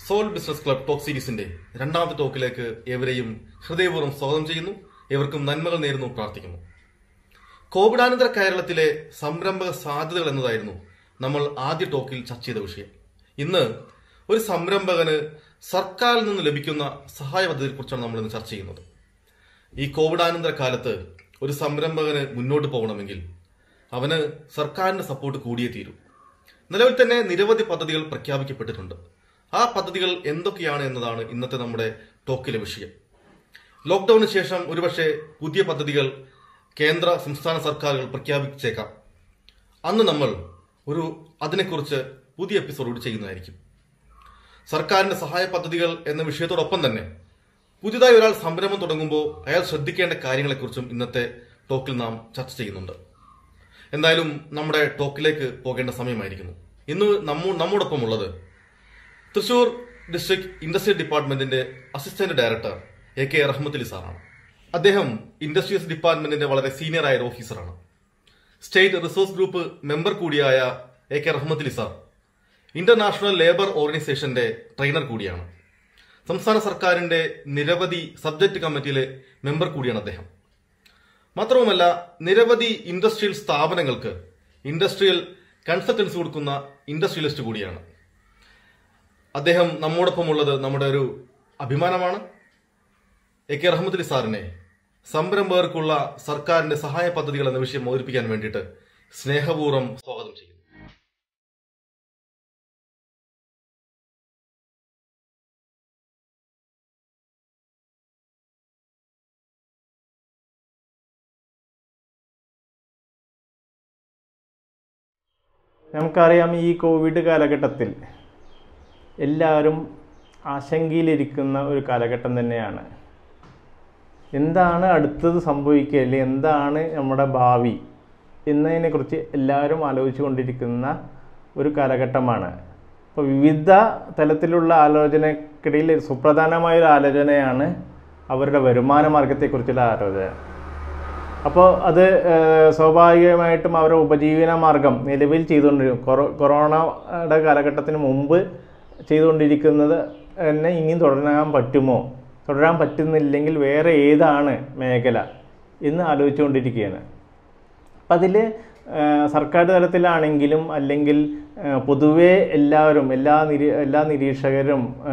Soul business club talk സീരീസിന്റെ രണ്ടാമത്തെ ടോക്കിലേക്ക് ഏവരെയും ഹൃദയപൂർവ്വം സ്വാഗതം ചെയ്യുന്നു ഏവർക്കും നന്മകൾ നേരുന്നു പ്രാർത്ഥിക്കുന്നു കോവിഡാനന്തര കേരളത്തിലെ സംരംഭക സാധ്യതകൾ എന്നതായിരുന്നു നമ്മൾ ആദ്യ ടോക്കിൽ ചർച്ച ചെയ്ത വിഷയം ഇന്ന് ഒരു സംരംഭകന് സർക്കാരിൽ നിന്ന് ലഭിക്കുന്ന സഹായ പദ്ധതിയെക്കുറിച്ചാണ് നമ്മൾ ഇന്ന് ചർച്ച ചെയ്യുന്നത് ഈ കോവിഡാനന്തര കാലത്ത് ഒരു സംരംഭകന് മുന്നോട്ട് പോകണമെങ്കിൽ അവന് സർക്കാരിന്റെ സപ്പോർട്ട് കൂടിയേ തീരൂ നിലവിൽ തന്നെ നിരവധി പദ്ധതികൾ പ്രഖ്യാപിക്കപ്പെട്ടിട്ടുണ്ട് ആ പദ്ധതികൾ എന്തൊക്കെയാണ് എന്നതാണ് ഇന്നത്തെ നമ്മുടെ ടോക്കിലെ വിഷയം ലോക്ക്ഡൌണിന് ശേഷം ഒരുപക്ഷെ പുതിയ പദ്ധതികൾ കേന്ദ്ര സംസ്ഥാന സർക്കാരുകൾ പ്രഖ്യാപിച്ചേക്കാം അന്ന് നമ്മൾ ഒരു അതിനെക്കുറിച്ച് പുതിയ എപ്പിസോഡ് ചെയ്യുന്നതായിരിക്കും സർക്കാരിന്റെ സഹായ പദ്ധതികൾ എന്ന വിഷയത്തോടൊപ്പം തന്നെ പുതിയതായി ഒരാൾ സംരംഭം തുടങ്ങുമ്പോൾ അയാൾ ശ്രദ്ധിക്കേണ്ട കാര്യങ്ങളെക്കുറിച്ചും ഇന്നത്തെ ടോക്കിൽ നാം ചർച്ച ചെയ്യുന്നുണ്ട് എന്തായാലും നമ്മുടെ ടോക്കിലേക്ക് പോകേണ്ട സമയമായിരിക്കുന്നു ഇന്ന് നമ്മ നമ്മോടൊപ്പം ഉള്ളത് തൃശൂർ ഡിസ്ട്രിക്ട് ഇൻഡസ്ട്രിയൽ ഡിപ്പാർട്ട്മെന്റിന്റെ assistant director A K Rahmathali സാറാണ് അദ്ദേഹം ഇൻഡസ്ട്രീസ് ഡിപ്പാർട്ട്മെന്റിന്റെ വളരെ സീനിയർ ആയ ഒരു ഓഫീസറാണ് സ്റ്റേറ്റ് റിസോഴ്സ് ഗ്രൂപ്പ് മെമ്പർ കൂടിയായ A K Rahmathali sir international labour ഓർഗനൈസേഷന്റെ ട്രെയിനർ കൂടിയാണ് സംസ്ഥാന സർക്കാരിന്റെ നിരവധി സബ്ജക്ട് കമ്മിറ്റിയിലെ മെമ്പർ കൂടിയാണ് അദ്ദേഹം മാത്രവുമല്ല നിരവധി ഇൻഡസ്ട്രിയൽ സ്ഥാപനങ്ങൾക്ക് ഇൻഡസ്ട്രിയൽ കൺസൾട്ടൻസി കൊടുക്കുന്ന ഇൻഡസ്ട്രിയലിസ്റ്റ് കൂടിയാണ് അദ്ദേഹം നമ്മോടൊപ്പം ഉള്ളത് നമ്മുടെ ഒരു അഭിമാനമാണ് എ കെ റഹ്മത്തലി സാറിനെ സംരംഭകർക്കുള്ള സർക്കാരിന്റെ സഹായ പദ്ധതികൾ എന്ന വിഷയം അവതരിപ്പിക്കാൻ വേണ്ടിയിട്ട് സ്നേഹപൂർവ്വം സ്വാഗതം ചെയ്യുന്നു നമുക്കറിയാം ഈ കോവിഡ് കാലഘട്ടത്തിൽ എല്ലാവരും ആശങ്കയിലിരിക്കുന്ന ഒരു കാലഘട്ടം തന്നെയാണ് എന്താണ് അടുത്തത് സംഭവിക്കുക അല്ലെങ്കിൽ എന്താണ് നമ്മുടെ ഭാവി എന്നതിനെക്കുറിച്ച് എല്ലാവരും ആലോചിച്ചു കൊണ്ടിരിക്കുന്ന ഒരു കാലഘട്ടമാണ് അപ്പോൾ വിവിധ തലത്തിലുള്ള ആലോചനക്കിടയിൽ സുപ്രധാനമായൊരു ആലോചനയാണ് അവരുടെ വരുമാന മാർഗത്തെക്കുറിച്ചുള്ള ആലോചന അപ്പോൾ അത് ഏഹ്, സ്വാഭാവികമായിട്ടും അവരുടെ ഉപജീവന മാർഗം നിലവിൽ ചെയ്തുകൊണ്ടിരിക്കും കൊറോ കൊറോണയുടെ കാലഘട്ടത്തിന് മുമ്പ് ചെയ്തുകൊണ്ടിരിക്കുന്നത് തന്നെ ഇനിയും തുടരാൻ പറ്റുമോ തുടരാൻ പറ്റുന്നില്ലെങ്കിൽ വേറെ ഏതാണ് മേഖല എന്ന് ആലോചിച്ചുകൊണ്ടിരിക്കുകയാണ് അപ്പം അതിൽ സർക്കാർ തലത്തിലാണെങ്കിലും അല്ലെങ്കിൽ ആ, പൊതുവേ എല്ലാവരും എല്ലാ നിരീ എല്ലാ നിരീക്ഷകരും ആ,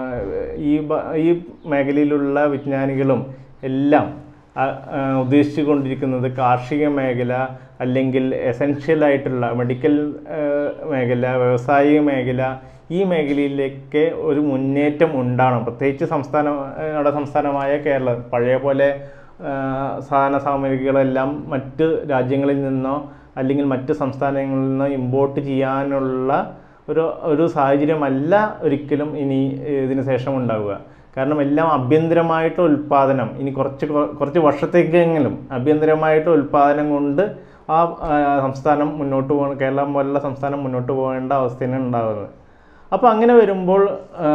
ഈ ബ- ഈ മേഖലയിലുള്ള വിജ്ഞാനികളും എല്ലാം ആ, ആ, ഉദ്ദേശിച്ചു കൊണ്ടിരിക്കുന്നത് കാർഷിക മേഖല അല്ലെങ്കിൽ എസെൻഷ്യൽ ആയിട്ടുള്ള മെഡിക്കൽ ആ, മേഖല വ്യവസായിക മേഖല ഈ മേഖലയിലേക്ക് ഒരു മുന്നേറ്റം ഉണ്ടാകണം പ്രത്യേകിച്ച് സംസ്ഥാന നമ്മുടെ സംസ്ഥാനമായ കേരളം പഴയ പോലെ ആ, സാധന സാമഗ്രികളെല്ലാം മറ്റ് രാജ്യങ്ങളിൽ നിന്നോ അല്ലെങ്കിൽ മറ്റ് സംസ്ഥാനങ്ങളിൽ നിന്നോ ഇമ്പോർട്ട് ചെയ്യാനുള്ള ഒരു ഒരു സാഹചര്യമല്ല ഒരിക്കലും ഇനി ഇതിന് ശേഷം ഉണ്ടാവുക കാരണം എല്ലാം ആഭ്യന്തരമായിട്ട് ഉൽപ്പാദനം ഇനി കുറച്ച് കൊ- കുറച്ച് വർഷത്തേക്കെങ്കിലും ആഭ്യന്തരമായിട്ട് ഉൽപ്പാദനം കൊണ്ട് ആ ആ, സംസ്ഥാനം മുന്നോട്ട് പോകണം കേരളം പോലുള്ള സംസ്ഥാനം മുന്നോട്ട് പോകേണ്ട അവസ്ഥയാണ് ഉണ്ടാകുന്നത് അപ്പോൾ അങ്ങനെ വരുമ്പോൾ ആ,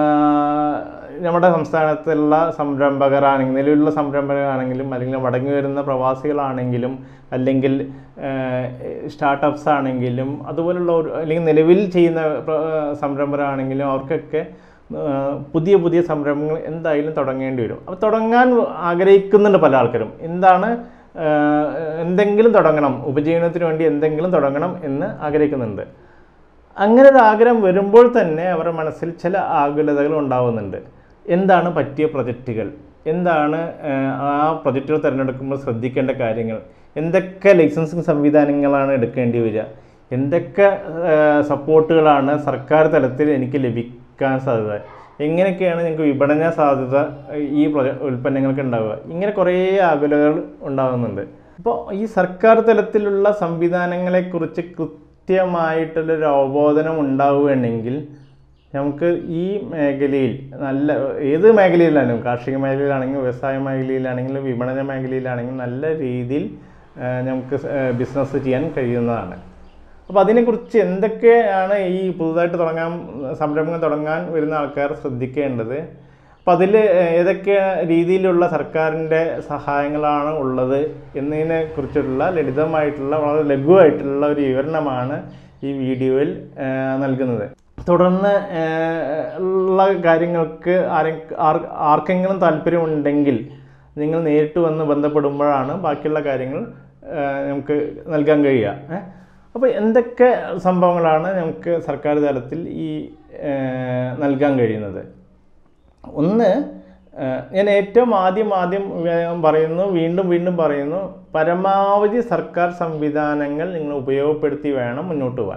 നമ്മുടെ സംസ്ഥാനത്തുള്ള സംരംഭകരാണെങ്കിലും നിലവിലുള്ള സംരംഭകരാണെങ്കിലും അല്ലെങ്കിൽ മടങ്ങി വരുന്ന പ്രവാസികളാണെങ്കിലും അല്ലെങ്കിൽ സ്റ്റാർട്ടപ്സ് ആണെങ്കിലും അതുപോലുള്ള ഒരു അല്ലെങ്കിൽ നിലവിൽ ചെയ്യുന്ന പ്ര- സംരംഭകരാണെങ്കിലും അവർക്കൊക്കെ ആ, പുതിയ പുതിയ സംരംഭങ്ങൾ എന്തായാലും തുടങ്ങേണ്ടി വരും അപ്പോൾ തുടങ്ങാൻ ആഗ്രഹിക്കുന്നുണ്ട് പല ആൾക്കാരും എന്താണ് ആ, എന്തെങ്കിലും തുടങ്ങണം ഉപജീവനത്തിന് വേണ്ടി എന്തെങ്കിലും തുടങ്ങണം എന്ന് ആഗ്രഹിക്കുന്നുണ്ട് അങ്ങനെ ഒരു ആഗ്രഹം വരുമ്പോൾ തന്നെ അവരുടെ മനസ്സിൽ ചില ആകുലതകൾ ഉണ്ടാവുന്നുണ്ട് എന്താണ് പറ്റിയ പ്രൊജക്റ്റുകൾ എന്താണ് ഏഹ്, ആ പ്രൊജക്റ്റുകൾ തിരഞ്ഞെടുക്കുമ്പോൾ ശ്രദ്ധിക്കേണ്ട കാര്യങ്ങൾ എന്തൊക്കെ ലൈസൻസിങ് സംവിധാനങ്ങളാണ് എടുക്കേണ്ടി വരിക എന്തൊക്കെ ഏഹ്, സപ്പോർട്ടുകളാണ് സർക്കാർ തലത്തിൽ എനിക്ക് ലഭിക്കാൻ സാധ്യത എങ്ങനെയൊക്കെയാണ് നിങ്ങൾക്ക് വിപണന സാധ്യത ഈ പ്രൊജ- ഉൽപ്പന്നങ്ങൾക്ക് ഉണ്ടാവുക ഇങ്ങനെ കുറേ ആകുലതകൾ ഉണ്ടാകുന്നുണ്ട് അപ്പോൾ ഈ സർക്കാർ തലത്തിലുള്ള സംവിധാനങ്ങളെക്കുറിച്ച് കൃത്യമായിട്ടുള്ളൊരു അവബോധനം ഉണ്ടാവുകയാണെങ്കിൽ നമുക്ക് ഈ മേഖലയിൽ നല്ല ഏത് മേഖലയിലാണെങ്കിലും കാർഷിക മേഖലയിലാണെങ്കിലും വ്യവസായ മേഖലയിലാണെങ്കിലും വിപണന മേഖലയിലാണെങ്കിലും നല്ല രീതിയിൽ ആ, നമുക്ക് ബിസിനസ് ചെയ്യാൻ കഴിയുന്നതാണ് അപ്പോൾ അതിനെക്കുറിച്ച് എന്തൊക്കെയാണ് ഈ പുതുതായിട്ട് തുടങ്ങാൻ സംരംഭങ്ങൾ തുടങ്ങാൻ വരുന്ന ആൾക്കാർ ശ്രദ്ധിക്കേണ്ടത് അപ്പോൾ അതിൽ ഏതൊക്കെ രീതിയിലുള്ള സർക്കാരിൻ്റെ സഹായങ്ങളാണ് ഉള്ളത് എന്നതിനെ കുറിച്ചുള്ള ലളിതമായിട്ടുള്ള വളരെ ലഘുവായിട്ടുള്ള ഒരു വിവരണമാണ് ഈ വീഡിയോയിൽ ആ, നൽകുന്നത് തുടർന്ന് ഏഹ്, ഉള്ള കാര്യങ്ങൾക്ക് ആരെ ആർ- ആർക്കെങ്കിലും താല്പര്യമുണ്ടെങ്കിൽ നിങ്ങൾ നേരിട്ട് വന്ന് ബന്ധപ്പെടുമ്പോഴാണ് ബാക്കിയുള്ള കാര്യങ്ങൾ ഏഹ്, നമുക്ക് നൽകാൻ കഴിയുക ഏഹ്. അപ്പോൾ എന്തൊക്കെ സംഭവങ്ങളാണ് നമുക്ക് സർക്കാർ തലത്തിൽ ഈ ഏഹ്, നൽകാൻ കഴിയുന്നത് ഒന്ന് ഏഹ്, ഞാൻ ഏറ്റവും ആദ്യം ആദ്യം ഞാൻ പറയുന്നു വീണ്ടും വീണ്ടും പറയുന്നു പരമാവധി സർക്കാർ സംവിധാനങ്ങൾ നിങ്ങൾ ഉപയോഗപ്പെടുത്തി വേണം മുന്നോട്ട് പോകാൻ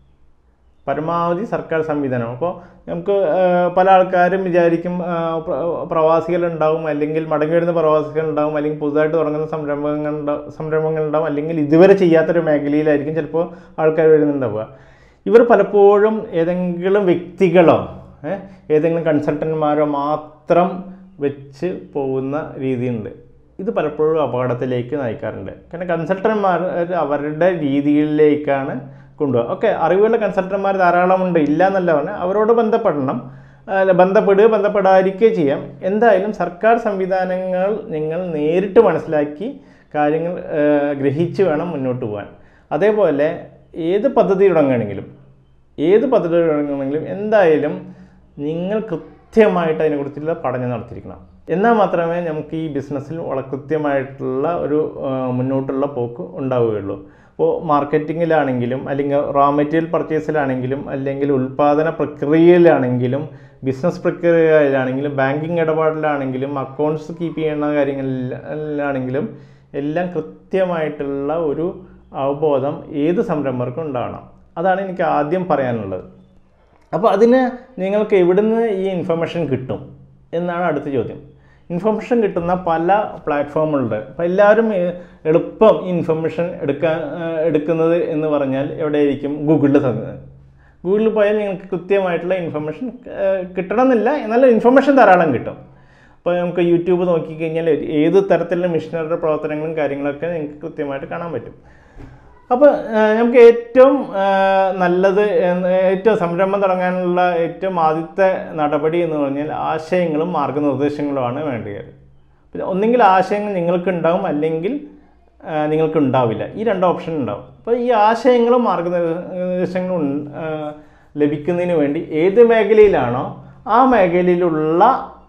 പരമാവധി സർക്കാർ സംവിധാനം അപ്പോൾ നമുക്ക് ഏഹ്, പല ആൾക്കാരും വിചാരിക്കും ഏഹ്, പ്ര- പ്രവാസികളുണ്ടാവും അല്ലെങ്കിൽ മടങ്ങി വരുന്ന പ്രവാസികളുണ്ടാവും അല്ലെങ്കിൽ പുതുതായിട്ട് തുടങ്ങുന്ന സംരംഭങ്ങൾ സംരംഭങ്ങളുണ്ടാവും അല്ലെങ്കിൽ ഇതുവരെ ചെയ്യാത്തൊരു മേഖലയിലായിരിക്കും ചിലപ്പോൾ ആൾക്കാർ വരുന്നുണ്ടാവുക ഇവർ പലപ്പോഴും ഏതെങ്കിലും വ്യക്തികളോ ഏഹ്, ഏതെങ്കിലും കൺസൾട്ടന്മാരോ മാത്രം വെച്ച് പോകുന്ന രീതിയുണ്ട് ഇത് പലപ്പോഴും അപകടത്തിലേക്ക് നയിക്കാറുണ്ട് കാരണം കൺസൾട്ടന്മാർ അവരുടെ രീതികളിലേക്കാണ് കൊണ്ടുപോകുക ഓക്കെ അറിവുള്ള കൺസൾട്ടന്മാർ ധാരാളമുണ്ട് ഇല്ല എന്നല്ല പറഞ്ഞാൽ അവരോട് ബന്ധപ്പെടണം അല്ല, ബന്ധപ്പെടുക ബന്ധപ്പെടാതിരിക്കുകയോ ചെയ്യാം എന്തായാലും സർക്കാർ സംവിധാനങ്ങൾ നിങ്ങൾ നേരിട്ട് മനസ്സിലാക്കി കാര്യങ്ങൾ ഏഹ്, ഗ്രഹിച്ച് വേണം മുന്നോട്ട് പോകാൻ അതേപോലെ ഏത് പദ്ധതി തുടങ്ങുകയാണെങ്കിലും ഏത് പദ്ധതി തുടങ്ങുകയാണെങ്കിലും എന്തായാലും നിങ്ങൾ കൃത്യമായിട്ട് അതിനെക്കുറിച്ചുള്ള പഠനം നടത്തിയിരിക്കണം എന്നാൽ മാത്രമേ നമുക്ക് ഈ ബിസിനസ്സിൽ വളരെ കൃത്യമായിട്ടുള്ള ഒരു ആ, മുന്നോട്ടുള്ള പോക്ക് ഉണ്ടാവുകയുള്ളൂ അപ്പോൾ മാർക്കറ്റിങ്ങിലാണെങ്കിലും അല്ലെങ്കിൽ റോ മെറ്റീരിയൽ പർച്ചേസിലാണെങ്കിലും അല്ലെങ്കിൽ ഉൽപ്പാദന പ്രക്രിയയിലാണെങ്കിലും ബിസിനസ് പ്രക്രിയയിലാണെങ്കിലും ബാങ്കിങ് ഇടപാടിലാണെങ്കിലും അക്കൗണ്ട്സ് കീപ്പ് ചെയ്യുന്ന കാര്യങ്ങളിലാണെങ്കിലും എല്ലാം കൃത്യമായിട്ടുള്ള ഒരു അവബോധം ഏത് സംരംഭർക്കും ഉണ്ടാവണം അതാണ് എനിക്ക് ആദ്യം പറയാനുള്ളത് അപ്പോൾ അതിന് നിങ്ങൾക്ക് എവിടുന്ന് ഈ ഇൻഫർമേഷൻ കിട്ടും എന്നാണ് അടുത്ത ചോദ്യം ഇൻഫർമേഷൻ കിട്ടുന്ന പല പ്ലാറ്റ്ഫോമുകളുണ്ട് അപ്പോൾ എല്ലാവരും ഏ- എളുപ്പം ഈ ഇൻഫർമേഷൻ എടുക്കാൻ ആ, എടുക്കുന്നത് എന്ന് പറഞ്ഞാൽ എവിടെയായിരിക്കും ഗൂഗിളിൽ തന്നെ ഗൂഗിളിൽ പോയാൽ നിങ്ങൾക്ക് കൃത്യമായിട്ടുള്ള ഇൻഫർമേഷൻ കിട്ടണമെന്നില്ല എന്നാൽ ഇൻഫർമേഷൻ ധാരാളം കിട്ടും അപ്പോൾ നമുക്ക് യൂട്യൂബ് നോക്കിക്കഴിഞ്ഞാൽ ഏത് തരത്തിലുള്ള മിഷനറിയുടെ പ്രവർത്തനങ്ങളും കാര്യങ്ങളൊക്കെ നിങ്ങൾക്ക് കൃത്യമായിട്ട് കാണാൻ പറ്റും അപ്പോൾ നമുക്ക് ഏറ്റവും ആ, നല്ലത് എന്ന് ഏറ്റവും സംരംഭം തുടങ്ങാനുള്ള ഏറ്റവും ആദ്യത്തെ നടപടി എന്ന് പറഞ്ഞാൽ ആശയങ്ങളും മാർഗനിർദ്ദേശങ്ങളുമാണ് വേണ്ടത് പിന്നെ ഒന്നെങ്കിൽ ആശയങ്ങൾ നിങ്ങൾക്ക് ഉണ്ടാവും അല്ലെങ്കിൽ ആ, നിങ്ങൾക്ക് ഉണ്ടാവില്ല ഈ രണ്ട് ഓപ്ഷൻ ഉണ്ടാവും അപ്പോൾ ഈ ആശയങ്ങളും മാർഗനിർദ്ദേശങ്ങളും ഉൺ- ആ, ലഭിക്കുന്നതിന് വേണ്ടി ഏത് മേഖലയിലാണോ ആ മേഖലയിലുള്ള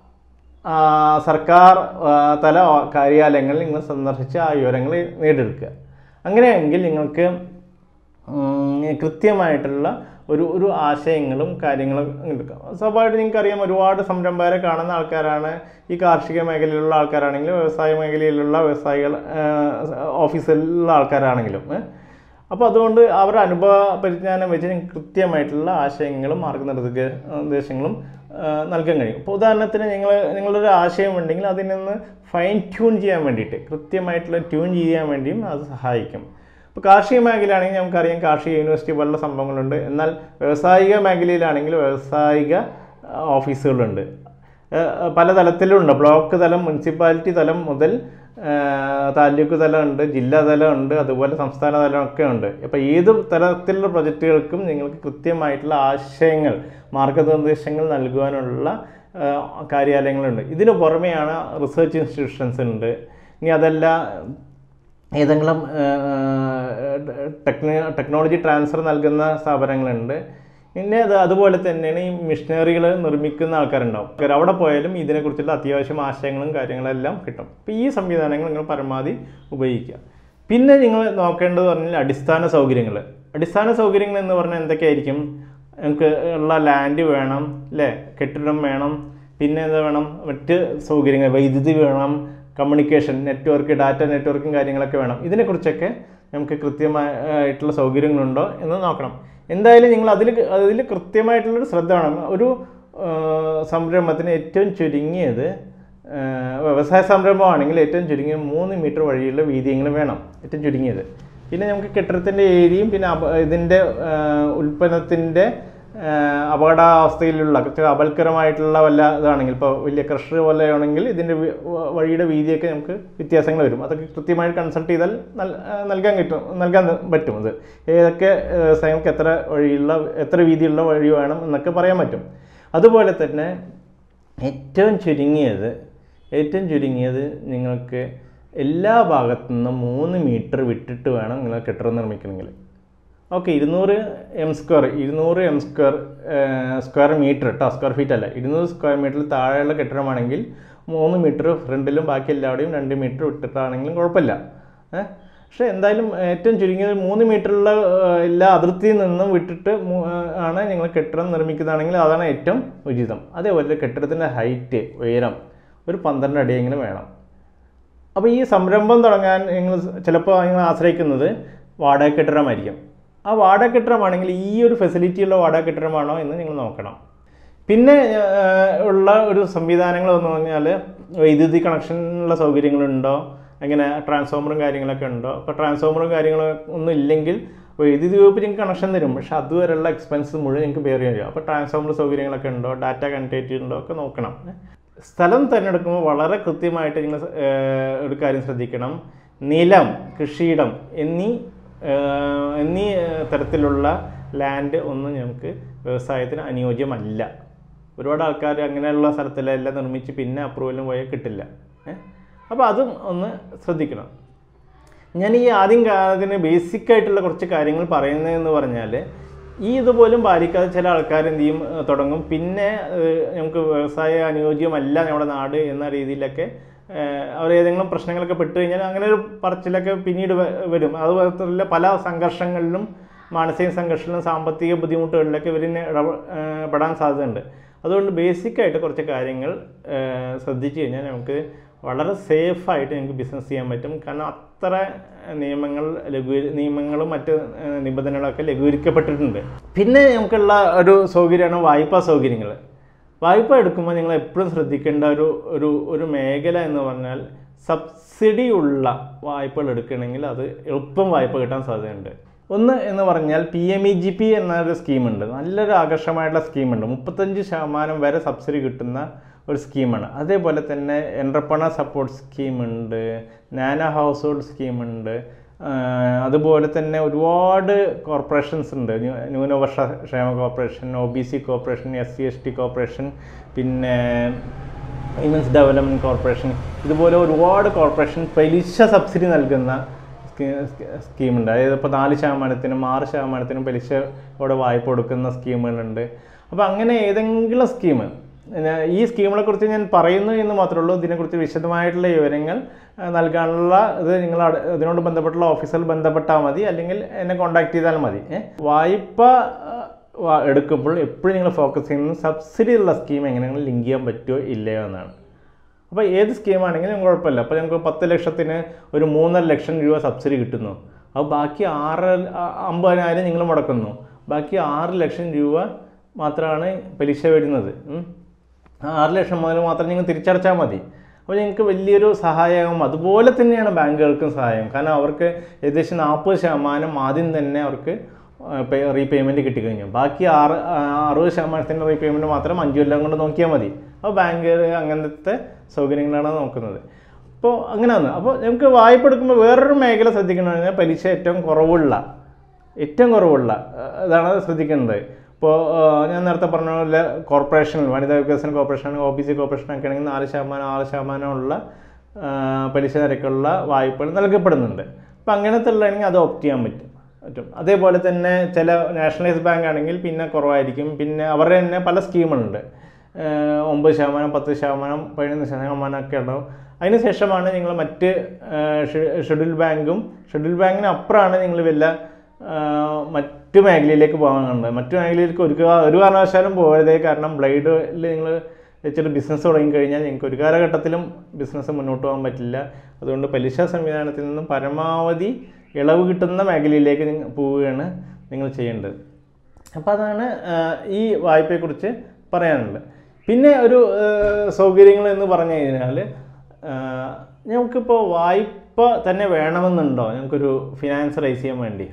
ആ, സർക്കാർ ആ, തല കാര്യാലയങ്ങളിൽ നിങ്ങൾ സന്ദർശിച്ച് ആ വിവരങ്ങൾ നേടിയെടുക്കുക അങ്ങനെയെങ്കിൽ നിങ്ങൾക്ക് ഉം, കൃത്യമായിട്ടുള്ള ഒരു ഒരു ആശയങ്ങളും കാര്യങ്ങളും എടുക്കാം സ്വാഭാവികമായിട്ട് നിങ്ങൾക്കറിയാം ഒരുപാട് സംരംഭകരെ കാണുന്ന ആൾക്കാരാണ് ഈ കാർഷിക മേഖലയിലുള്ള ആൾക്കാരാണെങ്കിലും വ്യവസായ മേഖലയിലുള്ള വ്യവസായികൾ ആ, ഓഫീസിലുള്ള ആൾക്കാരാണെങ്കിലും ഏ. അപ്പോൾ അതുകൊണ്ട് അവരുടെ അനുഭവ പരിജ്ഞാനം വെച്ച് നിങ്ങൾക്ക് കൃത്യമായിട്ടുള്ള ആശയങ്ങളും മാർഗനിർദ്ദേശ നിർദ്ദേശങ്ങളും ആ, നൽകാൻ കഴിയും ഇപ്പോൾ ഉദാഹരണത്തിന് നിങ്ങൾ നിങ്ങളൊരു ആശയം ഉണ്ടെങ്കിൽ അതിൽ നിന്ന് ഫൈൻ ട്യൂൺ ചെയ്യാൻ വേണ്ടിയിട്ട് കൃത്യമായിട്ടുള്ള ട്യൂൺ ചെയ്യാൻ വേണ്ടിയും അത് സഹായിക്കും ഇപ്പോൾ കാർഷിക മേഖലയാണെങ്കിൽ നമുക്കറിയാം കാർഷിക യൂണിവേഴ്സിറ്റി പോലുള്ള സംഭവങ്ങളുണ്ട് എന്നാൽ വ്യവസായിക മേഖലയിലാണെങ്കിൽ വ്യവസായിക ആ, ഓഫീസുകളുണ്ട് ഏഹ് പല തലത്തിലുണ്ട് ബ്ലോക്ക് തലം മുനിസിപ്പാലിറ്റി തലം മുതൽ ഏഹ് താലൂക്ക് തലമുണ്ട് ജില്ലാ തലമുണ്ട് അതുപോലെ സംസ്ഥാന തലമൊക്കെ ഉണ്ട് അപ്പോൾ ഏത് തരത്തിലുള്ള പ്രൊജക്റ്റുകൾക്കും നിങ്ങൾക്ക് കൃത്യമായിട്ടുള്ള ആശയങ്ങൾ മാർഗനിർദ്ദേശങ്ങൾ നൽകുവാനുള്ള ഏഹ് കാര്യാലയങ്ങളുണ്ട് ഇതിന് പുറമെയാണ് റിസർച്ച് ഇൻസ്റ്റിറ്റ്യൂഷൻസ് ഉണ്ട് ഇനി അതല്ല ഏതെങ്കിലും ടെക്നോ ടെക്നോളജി ട്രാൻസ്ഫർ നൽകുന്ന സ്ഥാപനങ്ങളുണ്ട് പിന്നെ അത് അതുപോലെ തന്നെയാണ് ഈ മിഷനറികൾ നിർമ്മിക്കുന്ന ആൾക്കാരുണ്ടാവും അവർ അവിടെ പോയാലും ഇതിനെക്കുറിച്ചുള്ള അത്യാവശ്യം ആശയങ്ങളും കാര്യങ്ങളെല്ലാം കിട്ടും അപ്പോൾ ഈ സംവിധാനങ്ങൾ നിങ്ങൾ പരമാവധി ഉപയോഗിക്കുക പിന്നെ നിങ്ങൾ നോക്കേണ്ടത് പറഞ്ഞാൽ അടിസ്ഥാന സൗകര്യങ്ങൾ അടിസ്ഥാന സൗകര്യങ്ങൾ എന്ന് പറഞ്ഞാൽ എന്തൊക്കെയായിരിക്കും നമുക്ക് ഉള്ള ലാൻഡ് വേണം അല്ലേ കെട്ടിടം വേണം പിന്നെ എന്താ വേണം മറ്റ് സൗകര്യങ്ങൾ വൈദ്യുതി വേണം കമ്മ്യൂണിക്കേഷൻ നെറ്റ്വർക്ക് ഡാറ്റ നെറ്റ്വർക്കും കാര്യങ്ങളൊക്കെ വേണം ഇതിനെക്കുറിച്ചൊക്കെ നമുക്ക് കൃത്യമായിട്ടുള്ള സൗകര്യങ്ങളുണ്ടോ എന്ന് നോക്കണം എന്തായാലും നിങ്ങൾ അതിൽ അതിൽ കൃത്യമായിട്ടുള്ളൊരു ശ്രദ്ധ വേണം ഒരു ആ, സംരംഭത്തിന് ഏറ്റവും ചുരുങ്ങിയത് ആ, വ്യവസായ സംരംഭമാണെങ്കിൽ ഏറ്റവും ചുരുങ്ങിയത് മൂന്ന് മീറ്റർ വഴിയുള്ള വീതിയെങ്കിലും വേണം ഏറ്റവും ചുരുങ്ങിയത് പിന്നെ നമുക്ക് കെട്ടിടത്തിൻ്റെ ഏരിയയും പിന്നെ അപ- ഇതിൻ്റെ ഉൽപ്പന്നത്തിൻ്റെ അപകടാവസ്ഥയിലുള്ള കുറച്ച് അപൽക്കരമായിട്ടുള്ള വല്ല ഇതാണെങ്കിൽ ഇപ്പോൾ വലിയ ക്രഷർ പോലെ ആണെങ്കിൽ ഇതിൻ്റെ വി- വ- വഴിയുടെ വീതിയൊക്കെ നമുക്ക് വ്യത്യാസങ്ങൾ വരും അതൊക്കെ കൃത്യമായിട്ട് കൺസൾട്ട് ചെയ്താൽ നൽ- ആ, നൽകാൻ കിട്ടും നൽകാൻ പറ്റും അത് ഏതൊക്കെ സ്ഥലങ്ങൾക്ക് എത്ര വഴിയുള്ള എത്ര വീതിയുള്ള വഴി വേണം എന്നൊക്കെ പറയാൻ പറ്റും അതുപോലെ തന്നെ ഏറ്റവും ചുരുങ്ങിയത് ഏറ്റവും ചുരുങ്ങിയത് നിങ്ങൾക്ക് എല്ലാ ഭാഗത്തു നിന്നും മൂന്ന് മീറ്റർ വിട്ടിട്ട് വേണം നിങ്ങൾ കെട്ടിടം നിർമ്മിക്കണമെങ്കിൽ ഓക്കെ ഇരുന്നൂറ് എം സ്ക്വയർ ഇരുന്നൂറ് എം സ്ക്വയർ സ്ക്വയർ മീറ്റർ കേട്ടോ സ്ക്വയർ ഫീറ്റ് അല്ല ഇരുന്നൂറ് സ്ക്വയർ മീറ്ററിൽ താഴെയുള്ള കെട്ടിടമാണെങ്കിൽ മൂന്ന് മീറ്റർ ഫ്രണ്ടിലും ബാക്കി എല്ലാവിടെയും രണ്ട് മീറ്റർ വിട്ടിട്ടാണെങ്കിലും കുഴപ്പമില്ല ഏഹ് പക്ഷേ എന്തായാലും ഏറ്റവും ചുരുങ്ങിയത് മൂന്ന് മീറ്ററുള്ള ഏഹ്, എല്ലാ അതിർത്തിയിൽ നിന്നും വിട്ടിട്ട് മൂ- ഏഹ്, ആണ് നിങ്ങൾ കെട്ടിടം നിർമ്മിക്കുന്നതാണെങ്കിൽ അതാണ് ഏറ്റവും ഉചിതം അതേപോലെ കെട്ടിടത്തിൻ്റെ ഹൈറ്റ് ഉയരം ഒരു പന്ത്രണ്ട് അടിയെങ്കിലും വേണം അപ്പോൾ ഈ സംരംഭം തുടങ്ങാൻ നിങ്ങൾ ചിലപ്പോൾ നിങ്ങൾ ആശ്രയിക്കുന്നത് വാടക കെട്ടിടമായിരിക്കും ആ വാടക കെട്ടിടമാണെങ്കിൽ ഈ ഒരു ഫെസിലിറ്റിയുള്ള വാടക കെട്ടിടമാണോ എന്ന് നിങ്ങൾ നോക്കണം പിന്നെ ഏഹ്, ഉള്ള ഒരു സംവിധാനങ്ങൾ എന്ന് പറഞ്ഞാൽ വൈദ്യുതി കണക്ഷനുള്ള സൗകര്യങ്ങളുണ്ടോ അങ്ങനെ ട്രാൻസ്ഫോമറും കാര്യങ്ങളൊക്കെ ഉണ്ടോ അപ്പോൾ ട്രാൻസ്ഫോമറും കാര്യങ്ങളും ഒന്നും ഇല്ലെങ്കിൽ വൈദ്യുതി വകുപ്പ് നിങ്ങൾക്ക് കണക്ഷൻ തരും പക്ഷേ അതുവരെയുള്ള എക്സ്പെൻസ് മുഴുവൻ നിങ്ങൾക്ക് ബെയർ ചെയ്യാൻ അപ്പോൾ ട്രാൻസ്ഫോമർ സൗകര്യങ്ങളൊക്കെ ഉണ്ടോ ഡാറ്റ കണക്ടിവിറ്റി ഉണ്ടോ ഒക്കെ നോക്കണം സ്ഥലം തിരഞ്ഞെടുക്കുമ്പോൾ വളരെ കൃത്യമായിട്ട് നിങ്ങൾ ഏഹ്, ഒരു കാര്യം ശ്രദ്ധിക്കണം നിലം കൃഷിയിടം എന്നീ ഏഹ്, എന്നീ ഏഹ്, തരത്തിലുള്ള ലാൻഡ് ഒന്നും ഞങ്ങൾക്ക് വ്യവസായത്തിന് അനുയോജ്യമല്ല ഒരുപാട് ആൾക്കാർ അങ്ങനെയുള്ള സ്ഥലത്തിലെല്ലാം നിർമ്മിച്ച് പിന്നെ അപ്രൂവലും പോയാൽ കിട്ടില്ല അപ്പോൾ അതും ഒന്ന് ശ്രദ്ധിക്കണം ഞാൻ ഈ ആദ്യം അതിന് ബേസിക് ആയിട്ടുള്ള കുറച്ച് കാര്യങ്ങൾ പറയുന്നതെന്ന് പറഞ്ഞാൽ ഈ ഇതുപോലും പാലിക്കാതെ ചില ആൾക്കാർ എന്ത് ചെയ്യും ഏഹ് തുടങ്ങും പിന്നെ ഏഹ് നമുക്ക് വ്യവസായ അനുയോജ്യമല്ല നമ്മുടെ നാട് എന്ന രീതിയിലൊക്കെ ഏഹ് അവർ ഏതെങ്കിലും പ്രശ്നങ്ങളൊക്കെ പെട്ട് കഴിഞ്ഞാൽ അങ്ങനെ ഒരു പറച്ചിലൊക്കെ പിന്നീട് വ- വരും അത് മാത്രമല്ല പല സംഘർഷങ്ങളിലും മാനസിക സംഘർഷങ്ങളിലും സാമ്പത്തിക ബുദ്ധിമുട്ടുകളിലൊക്കെ ഇവരിനെ ഇടപെ ഏഹ് പെടാൻ സാധ്യതയുണ്ട് അതുകൊണ്ട് ബേസിക്കായിട്ട് കുറച്ച് കാര്യങ്ങൾ ഏഹ് ശ്രദ്ധിച്ചു കഴിഞ്ഞാൽ നമുക്ക് വളരെ സേഫായിട്ട് ഞങ്ങൾക്ക് ബിസിനസ് ചെയ്യാൻ പറ്റും കാരണം അത്ര നിയമങ്ങൾ ലഘൂ നിയമങ്ങളും മറ്റ് ഏഹ് നിബന്ധനകളൊക്കെ ലഘൂകരിക്കപ്പെട്ടിട്ടുണ്ട് പിന്നെ നമുക്കുള്ള ഒരു സൗകര്യമാണ് വായ്പാ സൗകര്യങ്ങൾ വായ്പ എടുക്കുമ്പോൾ നിങ്ങൾ എപ്പോഴും ശ്രദ്ധിക്കേണ്ട ഒരു ഒരു ഒരു മേഖല എന്ന് പറഞ്ഞാൽ സബ്സിഡി ഉള്ള വായ്പകൾ എടുക്കണമെങ്കിൽ അത് എളുപ്പം വായ്പ കിട്ടാൻ സാധ്യതയുണ്ട് ഒന്ന് എന്ന് പറഞ്ഞാൽ P M E G P എന്നൊരു സ്കീമുണ്ട് നല്ലൊരു ആകർഷകമായിട്ടുള്ള സ്കീമുണ്ട് മുപ്പത്തഞ്ച് ശതമാനം വരെ സബ്സിഡി കിട്ടുന്ന ഒരു സ്കീമാണ് അതേപോലെ തന്നെ എൻ്റർപ്രണർ സപ്പോർട്ട് സ്കീമുണ്ട് നാന ഹൗസ് ഹോൾഡ് സ്കീമുണ്ട് ആഹ് അതുപോലെ തന്നെ ഒരുപാട് കോർപ്പറേഷൻസ് ഉണ്ട് ന്യൂ- ന്യൂനപക്ഷ ക്ഷേമ corporation O B C corporation S C S T corporation പിന്നെ വിമൻസ് ഡെവലപ്മെൻറ്റ് കോർപ്പറേഷൻ ഇതുപോലെ ഒരുപാട് കോർപ്പറേഷൻ പലിശ സബ്സിഡി നൽകുന്ന സ്കീ- സ്കീമുണ്ട് അതായത് ഇപ്പോൾ നാല് ശതമാനത്തിനും ആറ് ശതമാനത്തിനും പലിശയോടെ വായ്പ കൊടുക്കുന്ന സ്കീമുകളുണ്ട് അപ്പോൾ അങ്ങനെ ഏതെങ്കിലും സ്കീം പിന്നെ ഈ സ്കീമുകളെ കുറിച്ച് ഞാൻ പറയുന്നു എന്ന് മാത്രമേ ഉള്ളൂ ഇതിനെക്കുറിച്ച് വിശദമായിട്ടുള്ള വിവരങ്ങൾ ആ, നൽകാനുള്ള ഇത് നിങ്ങൾ അട- ഇതിനോട് ബന്ധപ്പെട്ടുള്ള ഓഫീസിൽ ബന്ധപ്പെട്ടാൽ മതി അല്ലെങ്കിൽ എന്നെ കോൺടാക്ട് ചെയ്താൽ മതി ഏ? വായ്പ ആ, വാ- എടുക്കുമ്പോൾ എപ്പോഴും നിങ്ങൾ ഫോക്കസ് ചെയ്യുന്നത് സബ്സിഡി ഉള്ള സ്കീം എങ്ങനെയെങ്കിലും ലിങ്ക് ചെയ്യാൻ പറ്റുമോ ഇല്ലയോ എന്നാണ് അപ്പോൾ ഏത് സ്കീമാണെങ്കിലും കുഴപ്പമില്ല അപ്പോൾ ഞങ്ങൾക്ക് പത്ത് ലക്ഷത്തിന് ഒരു മൂന്നര ലക്ഷം രൂപ സബ്സിഡി കിട്ടുന്നു അപ്പോൾ ബാക്കി ആറ് ആ- അമ്പതിനായിരം നിങ്ങൾ മുടക്കുന്നു ബാക്കി ആറ് ലക്ഷം രൂപ മാത്രമാണ് പലിശ വരുന്നത് ഉം. ആ ആറ് ലക്ഷം മുതൽ മാത്രം നിങ്ങൾ തിരിച്ചടച്ചാൽ മതി അപ്പോൾ നിങ്ങൾക്ക് വലിയൊരു സഹായമാകും അതുപോലെ തന്നെയാണ് ബാങ്കുകൾക്കും സഹായം കാരണം അവർക്ക് ഏകദേശം നാൽപ്പത് ശതമാനം ആദ്യം തന്നെ അവർക്ക് റീപേയ്മെൻറ്റ് കിട്ടിക്കഴിഞ്ഞു ബാക്കി ആറ് ആ, അറുപത് ശതമാനത്തിൻ്റെ റീപേയ്മെൻറ്റ് മാത്രം അഞ്ചു കൊല്ലം കൊണ്ട് നോക്കിയാൽ മതി അപ്പോൾ ബാങ്ക് അങ്ങനത്തെ സൗകര്യങ്ങളാണ് നോക്കുന്നത് അപ്പോൾ അങ്ങനെ വന്നു അപ്പോൾ നമുക്ക് വായ്പ എടുക്കുമ്പോൾ വേറൊരു മേഖല ശ്രദ്ധിക്കണമെന്ന് പറഞ്ഞാൽ പലിശ ഏറ്റവും കുറവുള്ള ഏറ്റവും കുറവുള്ള ആ, ഇതാണ് ശ്രദ്ധിക്കേണ്ടത് ഇപ്പോൾ ഞാൻ നേരത്തെ പറഞ്ഞ പോലെ കോർപ്പറേഷൻ വനിതാ വികസന corporation O B C corporation ഒക്കെ ആണെങ്കിൽ നാല് ശതമാനം ആറ് ശതമാനമുള്ള ആ, പലിശ നിരക്കുള്ള വായ്പകൾ നൽകപ്പെടുന്നുണ്ട് അപ്പോൾ അങ്ങനത്തെ ഉള്ളതാണെങ്കിൽ അത് ഓപ്റ്റ് ചെയ്യാൻ പറ്റും പറ്റും അതേപോലെ തന്നെ ചില നാഷണലൈസ് ബാങ്ക് ആണെങ്കിൽ പിന്നെ കുറവായിരിക്കും പിന്നെ അവരുടെ തന്നെ പല സ്കീമുകളുണ്ട് ഏഹ് ഒമ്പത് ശതമാനം പത്ത് ശതമാനം പതിനൊന്ന് ശതമാനം ഒക്കെ ഉണ്ടാവും അതിന് ശേഷമാണ് നിങ്ങൾ മറ്റ് ഏഹ് ഷെ- ഷെഡ്യൂൾ ബാങ്കും ഷെഡ്യൂൾ ബാങ്കിന് അപ്പുറമാണ് നിങ്ങൾ വല്ല ഏഹ് മറ്റു മേഖലയിലേക്ക് പോകാനുണ്ട് മറ്റു മേഖലയിലേക്ക് ഒരു കാ- ഒരു കാരണവശാലും പോകരുതേ കാരണം ബ്ലൈഡിൽ നിങ്ങൾ വെച്ചിട്ട് ബിസിനസ് തുടങ്ങിക്കഴിഞ്ഞാൽ നിങ്ങൾക്ക് ഒരു കാലഘട്ടത്തിലും ബിസിനസ് മുന്നോട്ട് പോകാൻ പറ്റില്ല അതുകൊണ്ട് പലിശ സംവിധാനത്തിൽ നിന്നും പരമാവധി ഇളവ് കിട്ടുന്ന മേഖലയിലേക്ക് നിങ്ങൾ പോവുകയാണ് നിങ്ങൾ ചെയ്യേണ്ടത് അപ്പോൾ അതാണ് ആ, ഈ വായ്പയെക്കുറിച്ച് പറയാനുള്ളത് പിന്നെ ഒരു സൗകര്യങ്ങൾ എന്ന് പറഞ്ഞു കഴിഞ്ഞാൽ നമുക്കിപ്പോൾ വായ്പ തന്നെ വേണമെന്നുണ്ടോ ഞങ്ങൾക്കൊരു ഫിനാൻസ് റൈസ് ചെയ്യാൻ വേണ്ടി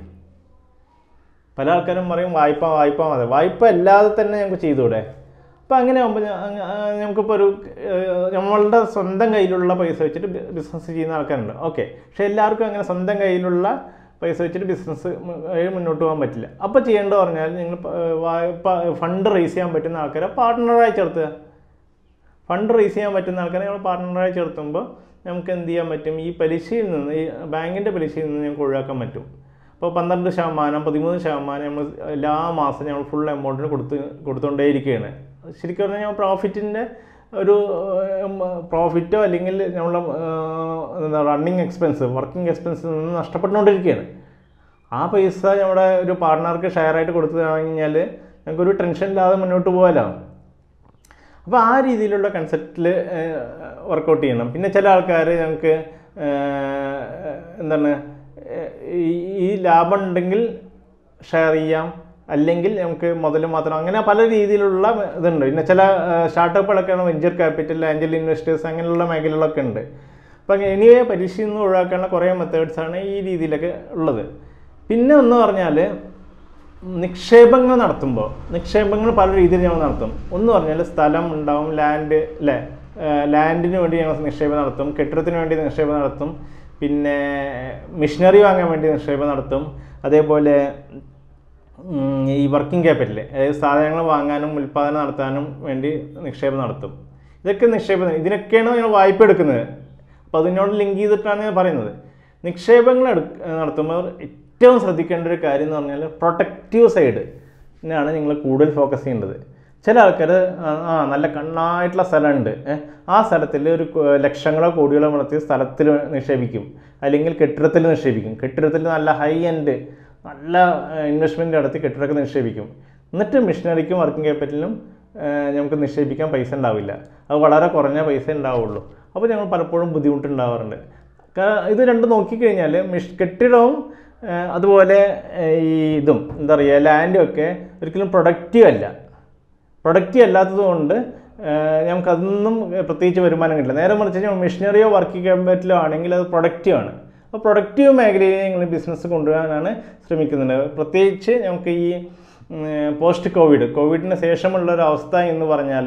പല ആൾക്കാരും പറയും വായ്പ വായ്പ മതി വായ്പ അല്ലാതെ തന്നെ ഞങ്ങൾക്ക് ചെയ്തുകൂടെ അപ്പം അങ്ങനെ ആകുമ്പോൾ നമുക്കിപ്പോൾ ഒരു ഏഹ്, നമ്മളുടെ സ്വന്തം കയ്യിലുള്ള പൈസ വെച്ചിട്ട് ബിസിനസ് ചെയ്യുന്ന ആൾക്കാരുണ്ട് ഓക്കെ പക്ഷെ എല്ലാവർക്കും അങ്ങനെ സ്വന്തം കയ്യിലുള്ള പൈസ വെച്ചിട്ട് ബിസിനസ് മുന്നോട്ട് പോകാൻ പറ്റില്ല അപ്പോൾ ചെയ്യേണ്ടത് പറഞ്ഞാൽ നിങ്ങൾ പ- വായ്പ ഫണ്ട് റേസ് ചെയ്യാൻ പറ്റുന്ന ആൾക്കാരെ പാർട്ട്ണറായി ചേർത്തുക ഫണ്ട് റേസ് ചെയ്യാൻ പറ്റുന്ന ആൾക്കാരെ നമ്മൾ പാർട്ട്ണറായി ചേർത്തുമ്പോൾ നമുക്ക് എന്ത് ചെയ്യാൻ പറ്റും ഈ പലിശയിൽ നിന്ന് ഈ ബാങ്കിൻ്റെ പലിശയിൽ നിന്ന് ഞങ്ങൾക്ക് ഒഴിവാക്കാൻ പറ്റും അപ്പോൾ പന്ത്രണ്ട് ശതമാനം പതിമൂന്ന് ശതമാനം നമ്മൾ എല്ലാ മാസം നമ്മൾ ഫുൾ എമൗണ്ടിന് കൊടുത്ത് കൊടുത്തുകൊണ്ടേയിരിക്കുകയാണ് ശരിക്കും പറഞ്ഞാൽ നമ്മൾ പ്രോഫിറ്റിൻ്റെ ഒരു പ്രോഫിറ്റോ അല്ലെങ്കിൽ നമ്മളെ എന്താ റണ്ണിങ് എക്സ്പെൻസ് വർക്കിംഗ് എക്സ്പെൻസിൽ നിന്ന് നഷ്ടപ്പെട്ടുകൊണ്ടിരിക്കുകയാണ് ആ പൈസ നമ്മുടെ ഒരു പാർട്ട്ണർക്ക് ഷെയർ ആയിട്ട് കൊടുത്തു കഴിഞ്ഞാൽ ഞങ്ങൾക്കൊരു ടെൻഷൻ ഇല്ലാതെ മുന്നോട്ട് പോകാമല്ലോ അപ്പോൾ ആ രീതിയിലുള്ള കൺസെപ്റ്റിൽ വർക്കൗട്ട് ചെയ്യണം പിന്നെ ചില ആൾക്കാർ ഞങ്ങൾക്ക് എന്താണ് ഏഹ്, ഈ- ഈ ലാഭം ഉണ്ടെങ്കിൽ ഷെയർ ചെയ്യാം അല്ലെങ്കിൽ നമുക്ക് മുതൽ മാത്രം അങ്ങനെ പല രീതിയിലുള്ള ഇതുണ്ട് പിന്നെ ചില സ്റ്റാർട്ടപ്പുകളൊക്കെയാണ് വെഞ്ചർ ക്യാപിറ്റൽ ആഞ്ചൽ ഇൻവെസ്റ്റേഴ്സ് അങ്ങനെയുള്ള മേഖലകളൊക്കെ ഉണ്ട് അപ്പം എനിവേ പരീക്ഷയിൽ നിന്ന് ഒഴിവാക്കാനുള്ള കുറേ മെത്തേഡ്സാണ് ഈ രീതിയിലൊക്കെ ഉള്ളത് പിന്നെ ഒന്ന് പറഞ്ഞാൽ നിക്ഷേപങ്ങൾ നടത്തുമ്പോൾ നിക്ഷേപങ്ങൾ പല രീതിയിൽ ഞങ്ങൾ നടത്തും ഒന്ന് പറഞ്ഞാൽ സ്ഥലം ഉണ്ടാവും ലാൻഡ് അല്ലേ ലാൻഡിന് വേണ്ടി ഞങ്ങൾ നിക്ഷേപം നടത്തും കെട്ടിടത്തിന് വേണ്ടി നിക്ഷേപം നടത്തും പിന്നെ മിഷനറി വാങ്ങാൻ വേണ്ടി നിക്ഷേപം നടത്തും അതേപോലെ ഉം, ഈ വർക്കിംഗ് ക്യാപിറ്റൽ അതായത് സാധനങ്ങൾ വാങ്ങാനും ഉൽപ്പാദനം നടത്താനും വേണ്ടി നിക്ഷേപം നടത്തും ഇതൊക്കെ നിക്ഷേപം ഇതിനൊക്കെയാണ് ഞങ്ങൾ വായ്പ എടുക്കുന്നത് അപ്പോൾ അതിനോട് ലിങ്ക് ചെയ്തിട്ടാണ് ഞാൻ പറയുന്നത് നിക്ഷേപങ്ങൾ എടുക്ക നടത്തുമ്പോൾ ഏറ്റവും ശ്രദ്ധിക്കേണ്ട ഒരു കാര്യം എന്ന് പറഞ്ഞാൽ പ്രൊട്ടക്റ്റീവ് സൈഡ് ാണ് നിങ്ങൾ കൂടുതൽ ഫോക്കസ് ചെയ്യേണ്ടത് ചില ആൾക്കാർ ആ നല്ല കണ്ണായിട്ടുള്ള സ്ഥലമുണ്ട് ഏ, ആ സ്ഥലത്തിൽ ഒരു കോ- ലക്ഷങ്ങളോ കോടികളോ മുടത്തി സ്ഥലത്തിൽ നിക്ഷേപിക്കും അല്ലെങ്കിൽ കെട്ടിടത്തിൽ നിക്ഷേപിക്കും കെട്ടിടത്തിൽ നല്ല ഹൈ എൻഡ് നല്ല ഇൻവെസ്റ്റ്മെൻറ്റ് നടത്തി കെട്ടിടമൊക്കെ നിക്ഷേപിക്കും എന്നിട്ട് മിഷനറിക്കും വർക്കിംഗ് ക്യാപിറ്റലിനും നമുക്ക് നിക്ഷേപിക്കാൻ പൈസ ഉണ്ടാവില്ല അത് വളരെ കുറഞ്ഞ പൈസ ഉണ്ടാവുള്ളൂ അപ്പോൾ ഞങ്ങൾ പലപ്പോഴും ബുദ്ധിമുട്ടുണ്ടാവാറുണ്ട് കാ- ഇത് രണ്ടും നോക്കിക്കഴിഞ്ഞാൽ മിഷ് കെട്ടിടവും ആ, അതുപോലെ ആ, ഈ ഇതും എന്താ പറയുക ലാൻഡും ഒക്കെ ഒരിക്കലും പ്രൊഡക്റ്റീവ് അല്ല പ്രൊഡക്റ്റീവ് അല്ലാത്തത് കൊണ്ട് നമുക്ക് അതൊന്നും പ്രത്യേകിച്ച് വരുമാനം കിട്ടില്ല നേരെ മറിച്ച് നമ്മൾ മെഷീനറിയോ വർക്കിംഗ് ക്യാപിറ്റലോ ആണെങ്കിൽ അത് പ്രൊഡക്റ്റീവ് ആണ് അപ്പോൾ പ്രൊഡക്റ്റീവ് മേഖലയിൽ നിങ്ങൾ ബിസിനസ് കൊണ്ടുവരാനാണ് ശ്രമിക്കുന്നത് പ്രത്യേകിച്ച് നമുക്ക് ഈ പോസ്റ്റ് കോവിഡ് കോവിഡിന് ശേഷമുള്ള ഒരു അവസ്ഥ എന്ന് പറഞ്ഞാൽ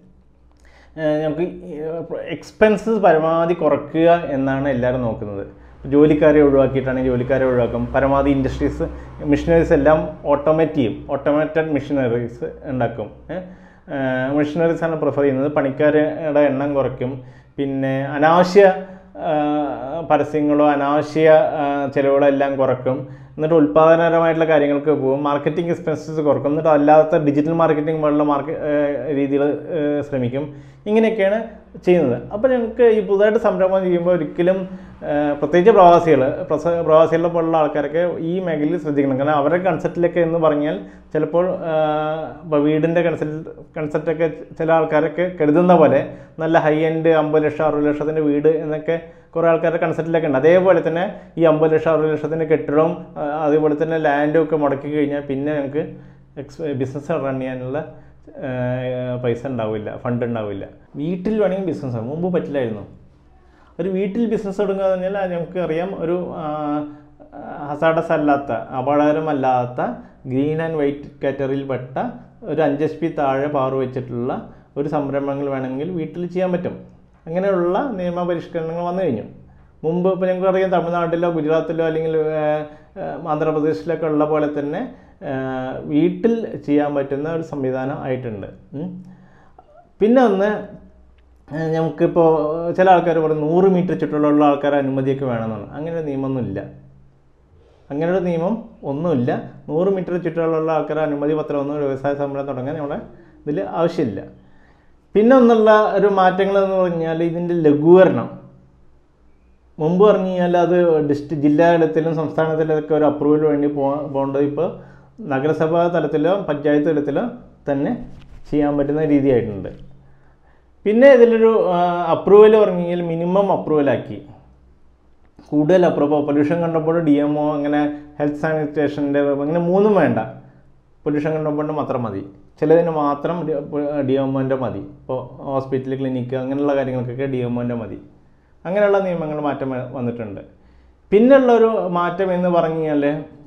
ഏഹ് നമുക്ക് എക്സ്പെൻസസ് പരമാവധി കുറയ്ക്കുക എന്നാണ് എല്ലാവരും നോക്കുന്നത് ജോലിക്കാരെ ഒഴിവാക്കിയിട്ടാണെങ്കിൽ ജോലിക്കാരെ ഒഴിവാക്കും പരമാവധി ഇൻഡസ്ട്രീസ് മെഷീനറീസ് എല്ലാം ഓട്ടോമേറ്റ് ചെയ്യും ഓട്ടോമേറ്റഡ് മെഷീനറീസ് ഉണ്ടാക്കും മെഷീനറീസ് ആണ് പ്രിഫർ ചെയ്യുന്നത് പണിക്കാരുടെ എണ്ണം കുറയ്ക്കും പിന്നെ അനാവശ്യ ആ, പരസ്യങ്ങളോ അനാവശ്യ ആ, ചിലവുകളോ എല്ലാം കുറക്കും എന്നിട്ട് ഉൽപ്പാദനപരമായിട്ടുള്ള കാര്യങ്ങൾക്ക് പോകും മാർക്കറ്റിംഗ് എക്സ്പെൻസസ് കുറക്കും എന്നിട്ട് അല്ലാത്ത ഡിജിറ്റൽ മാർക്കറ്റിംഗ് പോലുള്ള മാർക്കറ്റ് രീതികൾ ശ്രമിക്കും ഇങ്ങനെയൊക്കെയാണ് ചെയ്യുന്നത് അപ്പോൾ ഞങ്ങൾക്ക് ഈ പുതുതായിട്ട് സംരംഭം ചെയ്യുമ്പോൾ ഒരിക്കലും ആ, പ്രത്യേകിച്ച് പ്രവാസികൾ പ്രവാസികളെ പോലുള്ള ആൾക്കാരൊക്കെ ഈ മേഖലയിൽ ശ്രദ്ധിക്കണം കാരണം അവരുടെ കൺസെപ്റ്റിലൊക്കെ എന്ന് പറഞ്ഞാൽ ചിലപ്പോൾ ഇപ്പോൾ വീടിൻ്റെ കൺസെപ്റ്റ് കൺസെപ്റ്റൊക്കെ ചില ആൾക്കാരൊക്കെ കരുതുന്ന പോലെ നല്ല ഹൈ എൻഡ് അമ്പത് ലക്ഷം അറുപത് ലക്ഷത്തിൻ്റെ വീട് എന്നൊക്കെ കുറേ ആൾക്കാരുടെ കൺസെപ്റ്റിലൊക്കെ ഉണ്ട് അതേപോലെ തന്നെ ഈ അമ്പത് ലക്ഷം അറുപത് ലക്ഷത്തിൻ്റെ കെട്ടിടവും ആ, അതേപോലെ തന്നെ ലാൻഡും ഒക്കെ മുടക്കി കഴിഞ്ഞാൽ പിന്നെ ഞങ്ങൾക്ക് എക്സ് ബിസിനസ് റൺ ചെയ്യാനുള്ള ആ, പൈസ ഉണ്ടാവില്ല ഫണ്ട് ഉണ്ടാവില്ല വീട്ടിൽ വേണമെങ്കിൽ ബിസിനസ് മുമ്പ് പറ്റില്ലായിരുന്നു ഒരു വീട്ടിൽ ബിസിനസ് തുടങ്ങുക എന്ന് പറഞ്ഞാൽ നമുക്ക് അറിയാം ഒരു ഹസാഡസ് അല്ലാത്ത അപകടകരമല്ലാത്ത ഗ്രീൻ ആൻഡ് വൈറ്റ് കാറ്റഗറിയിൽപ്പെട്ട ഒരു അഞ്ച് എച്ച് പി താഴെ പവർ വെച്ചിട്ടുള്ള ഒരു സംരംഭങ്ങൾ വേണമെങ്കിൽ വീട്ടിൽ ചെയ്യാൻ പറ്റും അങ്ങനെയുള്ള നിയമപരിഷ്കരണങ്ങൾ വന്നു കഴിഞ്ഞു മുമ്പ് ഇപ്പോൾ ഞങ്ങൾക്ക് അറിയാം തമിഴ്നാട്ടിലോ ഗുജറാത്തിലോ അല്ലെങ്കിൽ ആ, ആ, ആന്ധ്രാപ്രദേശിലൊക്കെ ഉള്ള പോലെ തന്നെ ആ, വീട്ടിൽ ചെയ്യാൻ പറ്റുന്ന ഒരു സംവിധാനം ആയിട്ടുണ്ട് ഉം. പിന്നെ ഒന്ന് ഏഹ് നമുക്കിപ്പോൾ ചില ആൾക്കാർ പറയും നൂറ് മീറ്റർ ചുറ്റുള്ള ആൾക്കാരെ അനുമതിയൊക്കെ വേണമെന്നാണ് അങ്ങനെ ഒരു നിയമമൊന്നുമില്ല അങ്ങനെ ഒരു നിയമം ഒന്നുമില്ല നൂറ് മീറ്റർ ചുറ്റുള്ള ആൾക്കാരെ അനുമതി പത്രം ഒന്നും വ്യവസായ സംരംഭം തുടങ്ങാൻ നമ്മുടെ ഇതിൽ ആവശ്യമില്ല പിന്നെ ഒന്നുള്ള ഒരു മാറ്റങ്ങൾ എന്ന് പറഞ്ഞാൽ ഇതിൻ്റെ ലഘൂകരണം മുമ്പ് പറഞ്ഞു കഴിഞ്ഞാൽ അത് ഡിസ്ട്രിക്ട് ജില്ലാ തലത്തിലും സംസ്ഥാന തലത്തിലൊക്കെ ഒരു അപ്രൂവൽ വേണ്ടി പോ പോകേണ്ടത് ഇപ്പോൾ നഗരസഭാ തലത്തിലോ പഞ്ചായത്ത് തലത്തിലോ തന്നെ ചെയ്യാൻ പറ്റുന്ന രീതിയായിട്ടുണ്ട് പിന്നെ ഇതിലൊരു അപ്രൂവൽ പറഞ്ഞു കഴിഞ്ഞാൽ മിനിമം അപ്രൂവലാക്കി കൂടുതൽ അപ്രൂവൽ പൊല്യൂഷൻ കണ്ടപ്പോൾ ഡി എം ഒ അങ്ങനെ ഹെൽത്ത് സാനിറ്റേഷൻ്റെ അങ്ങനെ മൂന്നും വേണ്ട പൊല്യൂഷൻ കണ്ടപ്പോൾ മാത്രം മതി ചിലതിന് മാത്രം ഡി എം ഒൻ്റെ മതി ഇപ്പോൾ ഹോസ്പിറ്റൽ ക്ലിനിക്ക് അങ്ങനെയുള്ള കാര്യങ്ങൾക്കൊക്കെ ഡി എം ഒൻ്റെ മതി അങ്ങനെയുള്ള നിയമങ്ങൾ മാറ്റം വ- വന്നിട്ടുണ്ട് പിന്നുള്ളൊരു മാറ്റം എന്ന് പറഞ്ഞു കഴിഞ്ഞാൽ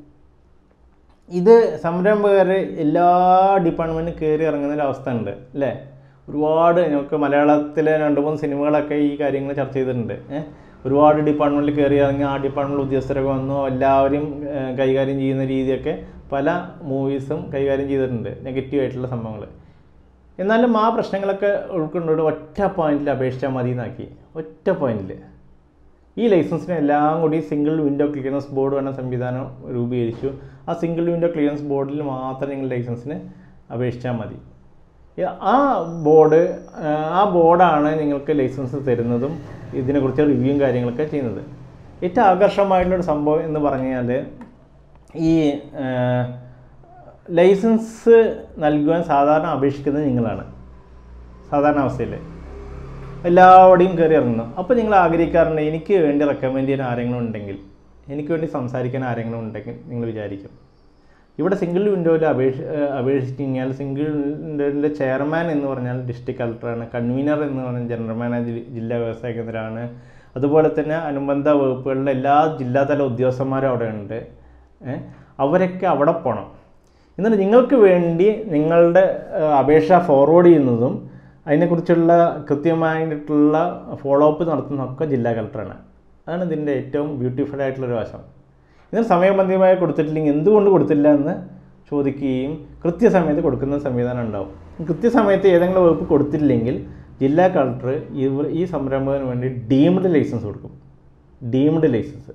ഇത് സംരംഭകർ എല്ലാ ഡിപ്പാർട്ട്മെൻറ്റും കയറി ഇറങ്ങുന്ന ഒരു അവസ്ഥ ഉണ്ട് അല്ലേ ഒരുപാട് നമുക്ക് മലയാളത്തിലെ രണ്ട് മൂന്ന് സിനിമകളൊക്കെ ഈ കാര്യങ്ങൾ ചർച്ച ചെയ്തിട്ടുണ്ട് ഏഹ് ഒരുപാട് ഡിപ്പാർട്ട്മെൻറ്റിൽ കയറി ഇറങ്ങി ആ ഡിപ്പാർട്ട്മെൻറ്റിൽ ഉദ്യോഗസ്ഥരൊക്കെ വന്നു എല്ലാവരും ഏഹ് കൈകാര്യം ചെയ്യുന്ന രീതിയൊക്കെ പല മൂവീസും കൈകാര്യം ചെയ്തിട്ടുണ്ട് നെഗറ്റീവ് ആയിട്ടുള്ള സംഭവങ്ങൾ എന്നാലും ആ പ്രശ്നങ്ങളൊക്കെ ഉൾക്കൊണ്ടുകൊണ്ട് ഒറ്റ പോയിന്റിൽ അപേക്ഷിച്ചാൽ മതി എന്നാക്കി ഒറ്റ പോയിന്റിൽ ഈ ലൈസൻസിന് എല്ലാം കൂടി സിംഗിൾ വിൻഡോ ക്ലിയറൻസ് ബോർഡ് എന്ന സംവിധാനം രൂപീകരിച്ചു ആ സിംഗിൾ വിൻഡോ ക്ലിയറൻസ് ബോർഡിൽ മാത്രം നിങ്ങൾ ലൈസൻസിന് അപേക്ഷിച്ചാൽ മതി ആ ബോർഡ് ആ ബോർഡാണ് നിങ്ങൾക്ക് ലൈസൻസ് തരുന്നതും ഇതിനെക്കുറിച്ച് റിവ്യൂവും കാര്യങ്ങളൊക്കെ ചെയ്യുന്നത് ഏറ്റവും ആകർഷകമായിട്ടുള്ളൊരു സംഭവം എന്ന് പറഞ്ഞാൽ ഈ ആ, ലൈസൻസ് നൽകുവാൻ സാധാരണ അപേക്ഷിക്കുന്നത് നിങ്ങളാണ് സാധാരണ അവസ്ഥയിൽ എല്ലാവരുടെയും കയറി ഇറങ്ങുന്നു അപ്പോൾ നിങ്ങൾ ആഗ്രഹിക്കാറുണ്ട് എനിക്ക് വേണ്ടി റെക്കമെൻഡ് ചെയ്യാൻ ആരെങ്കിലും ഉണ്ടെങ്കിൽ എനിക്ക് വേണ്ടി സംസാരിക്കാൻ ആരെങ്കിലും ഉണ്ടെങ്കിൽ നിങ്ങൾ വിചാരിക്കും ഇവിടെ സിംഗിൾ വിൻഡോയിൽ അപേക്ഷ ഏഹ് അപേക്ഷിച്ച് കഴിഞ്ഞാൽ സിംഗിൾ വിൻഡോയിലെ ചെയർമാൻ എന്ന് പറഞ്ഞാൽ ഡിസ്ട്രിക്ട് കളക്ടറാണ് കൺവീനർ എന്ന് പറഞ്ഞാൽ ജനറൽ മാനേജർ ജില്ലാ വ്യവസായ കേന്ദ്രമാണ് അതുപോലെ തന്നെ അനുബന്ധ വകുപ്പുകളിലെ എല്ലാ ജില്ലാതല ഉദ്യോഗസ്ഥന്മാരും അവിടെ ഉണ്ട് ഏഹ് അവരൊക്കെ അവിടെ പോകണം എന്നിട്ട് നിങ്ങൾക്ക് വേണ്ടി നിങ്ങളുടെ ഏഹ്, അപേക്ഷ ഫോർവേഡ് ചെയ്യുന്നതും അതിനെക്കുറിച്ചുള്ള കൃത്യമായിട്ടുള്ള ഫോളോ അപ്പ് നടത്തുന്നതൊക്കെ ജില്ലാ കളക്ടറാണ് അതാണ് ഇതിൻ്റെ ഏറ്റവും ബ്യൂട്ടിഫുൾ ആയിട്ടുള്ളൊരു വശം ഇതിന് സമയബന്ധിതമായി കൊടുത്തിട്ടില്ലെങ്കിൽ എന്തുകൊണ്ട് കൊടുത്തില്ല എന്ന് ചോദിക്കുകയും കൃത്യസമയത്ത് കൊടുക്കുന്ന സംവിധാനം ഉണ്ടാവും കൃത്യസമയത്ത് ഏതെങ്കിലും വകുപ്പ് കൊടുത്തില്ലെങ്കിൽ ജില്ലാ കളക്ടർ ഇവർ ഈ സംരംഭകന് വേണ്ടി ഡീംഡ് ലൈസൻസ് കൊടുക്കും ഡീംഡ് ലൈസൻസ്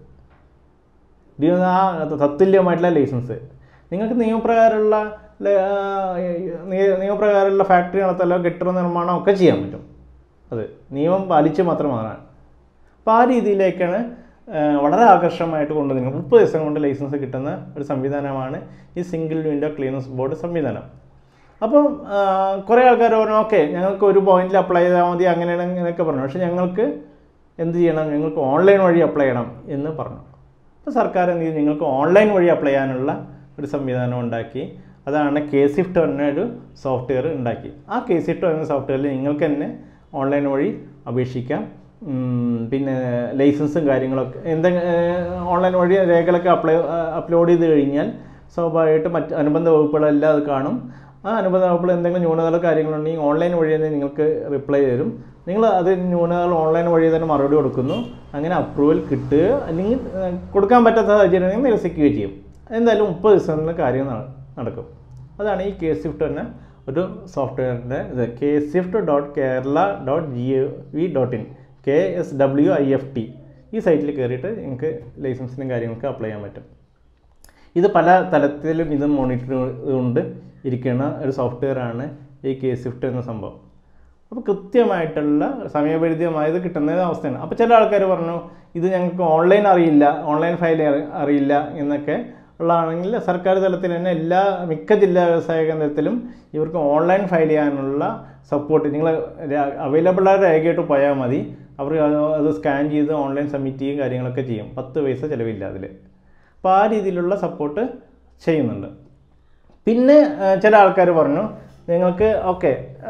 ഡീ- ആ തത്തുല്യമായിട്ടുള്ള ലൈസൻസ് നിങ്ങൾക്ക് നിയമപ്രകാരമുള്ള ല- ആ, നിയ- നിയമപ്രകാരമുള്ള ഫാക്ടറി നടത്തലോ കെട്ടിട നിർമ്മാണം ഒക്കെ ചെയ്യാൻ പറ്റും അത് നിയമം പാലിച്ച് മാത്രമാണ് അപ്പോൾ ആ രീതിയിലേക്കാണ് ആ, വളരെ ആകർഷകമായിട്ട് കൊണ്ട് നിങ്ങൾ മുപ്പത് ദിവസം കൊണ്ട് ലൈസൻസ് കിട്ടുന്ന ഒരു സംവിധാനമാണ് ഈ സിംഗിൾ വിൻഡോ ക്ലീനസ് ബോർഡ് സംവിധാനം അപ്പം ആ, കുറേ ആൾക്കാർ പറഞ്ഞു ഓക്കെ ഞങ്ങൾക്ക് ഒരു പോയിന്റിൽ അപ്ലൈ ചെയ്താൽ മതി അങ്ങനെയാണ് ഇങ്ങനെയൊക്കെ പറഞ്ഞു പക്ഷേ ഞങ്ങൾക്ക് എന്ത് ചെയ്യണം ഞങ്ങൾക്ക് ഓൺലൈൻ വഴി അപ്ലൈ ചെയ്യണം എന്ന് പറഞ്ഞു അപ്പോൾ സർക്കാർ എന്ത് ചെയ്തു നിങ്ങൾക്ക് ഓൺലൈൻ വഴി അപ്ലൈ ചെയ്യാനുള്ള ഒരു സംവിധാനം ഉണ്ടാക്കി അതാണ് കെ സിഫ്റ്റ് എന്ന ഒരു സോഫ്റ്റ്വെയർ ഉണ്ടാക്കി ആ കെ സിഫ്റ്റ് എന്ന സോഫ്റ്റ്വെയറിൽ നിങ്ങൾക്ക് തന്നെ ഓൺലൈൻ വഴി അപേക്ഷിക്കാം ഉം, പിന്നെ ലൈസൻസും കാര്യങ്ങളൊക്കെ എന്തെങ്കിലും ഓൺലൈൻ വഴി രേഖകളൊക്കെ അപ്ലൈ അപ്ലോഡ് ചെയ്ത് കഴിഞ്ഞാൽ സ്വാഭാവികമായിട്ടും മറ്റ് അനുബന്ധ വകുപ്പുകളെല്ലാം അത് കാണും ആ അനുബന്ധ വകുപ്പിൽ എന്തെങ്കിലും ന്യൂനതകളോ കാര്യങ്ങളുണ്ടെങ്കിൽ ഓൺലൈൻ വഴി തന്നെ നിങ്ങൾക്ക് റിപ്ലൈ തരും നിങ്ങൾ അത് ന്യൂനതകൾ ഓൺലൈൻ വഴി തന്നെ മറുപടി കൊടുക്കുന്നു അങ്ങനെ അപ്രൂവൽ കിട്ടുക അല്ലെങ്കിൽ ഏഹ്, കൊടുക്കാൻ പറ്റാത്ത സാഹചര്യം നിരസിക്കുകയും ചെയ്യും എന്തായാലും മുപ്പത് ദിവസങ്ങളിൽ കാര്യം നട- നടക്കും അതാണ് ഈ കെ സ്വിഫ്റ്റ് തന്നെ ഒരു സോഫ്റ്റ്വെയറിൻ്റെ ഇത് K swift dot Kerala dot G V dot in K S W I F T ഈ സൈറ്റിൽ കയറിയിട്ട് നിങ്ങൾക്ക് ലൈസൻസിനും കാര്യങ്ങൾക്ക് അപ്ലൈ ചെയ്യാൻ പറ്റും ഇത് പല തലത്തിലും ഇത് മോണിറ്റർ കൊണ്ട് ഇരിക്കുന്ന ഒരു സോഫ്റ്റ്വെയർ ആണ് ഈ കെ സ്വിഫ്റ്റ് എന്ന സംഭവം അപ്പോൾ കൃത്യമായിട്ടുള്ള സമയപരിധിയമായത് കിട്ടുന്ന അവസ്ഥയാണ് അപ്പോൾ ചില ആൾക്കാർ പറഞ്ഞു ഇത് ഞങ്ങൾക്ക് ഓൺലൈൻ അറിയില്ല ഓൺലൈൻ ഫയൽ അറിയില്ല എന്നൊക്കെ ഉള്ളതാണെങ്കിൽ സർക്കാർ തലത്തിൽ തന്നെ എല്ലാ മിക്ക ജില്ലാ വ്യവസായ കേന്ദ്രത്തിലും ഇവർക്ക് ഓൺലൈൻ ഫയൽ ചെയ്യാനുള്ള സപ്പോർട്ട് നിങ്ങൾ അവൈലബിൾ ആയ രേഖയായിട്ട് പോയാൽ മതി അവർ അത് സ്കാൻ ചെയ്ത് ഓൺലൈൻ സബ്മിറ്റ് ചെയ്യും കാര്യങ്ങളൊക്കെ ചെയ്യും പത്ത് പൈസ ചിലവില്ല അതിൽ അപ്പോൾ ആ രീതിയിലുള്ള സപ്പോർട്ട് ചെയ്യുന്നുണ്ട് പിന്നെ ആ, ചില ആൾക്കാർ പറഞ്ഞു നിങ്ങൾക്ക് ഓക്കെ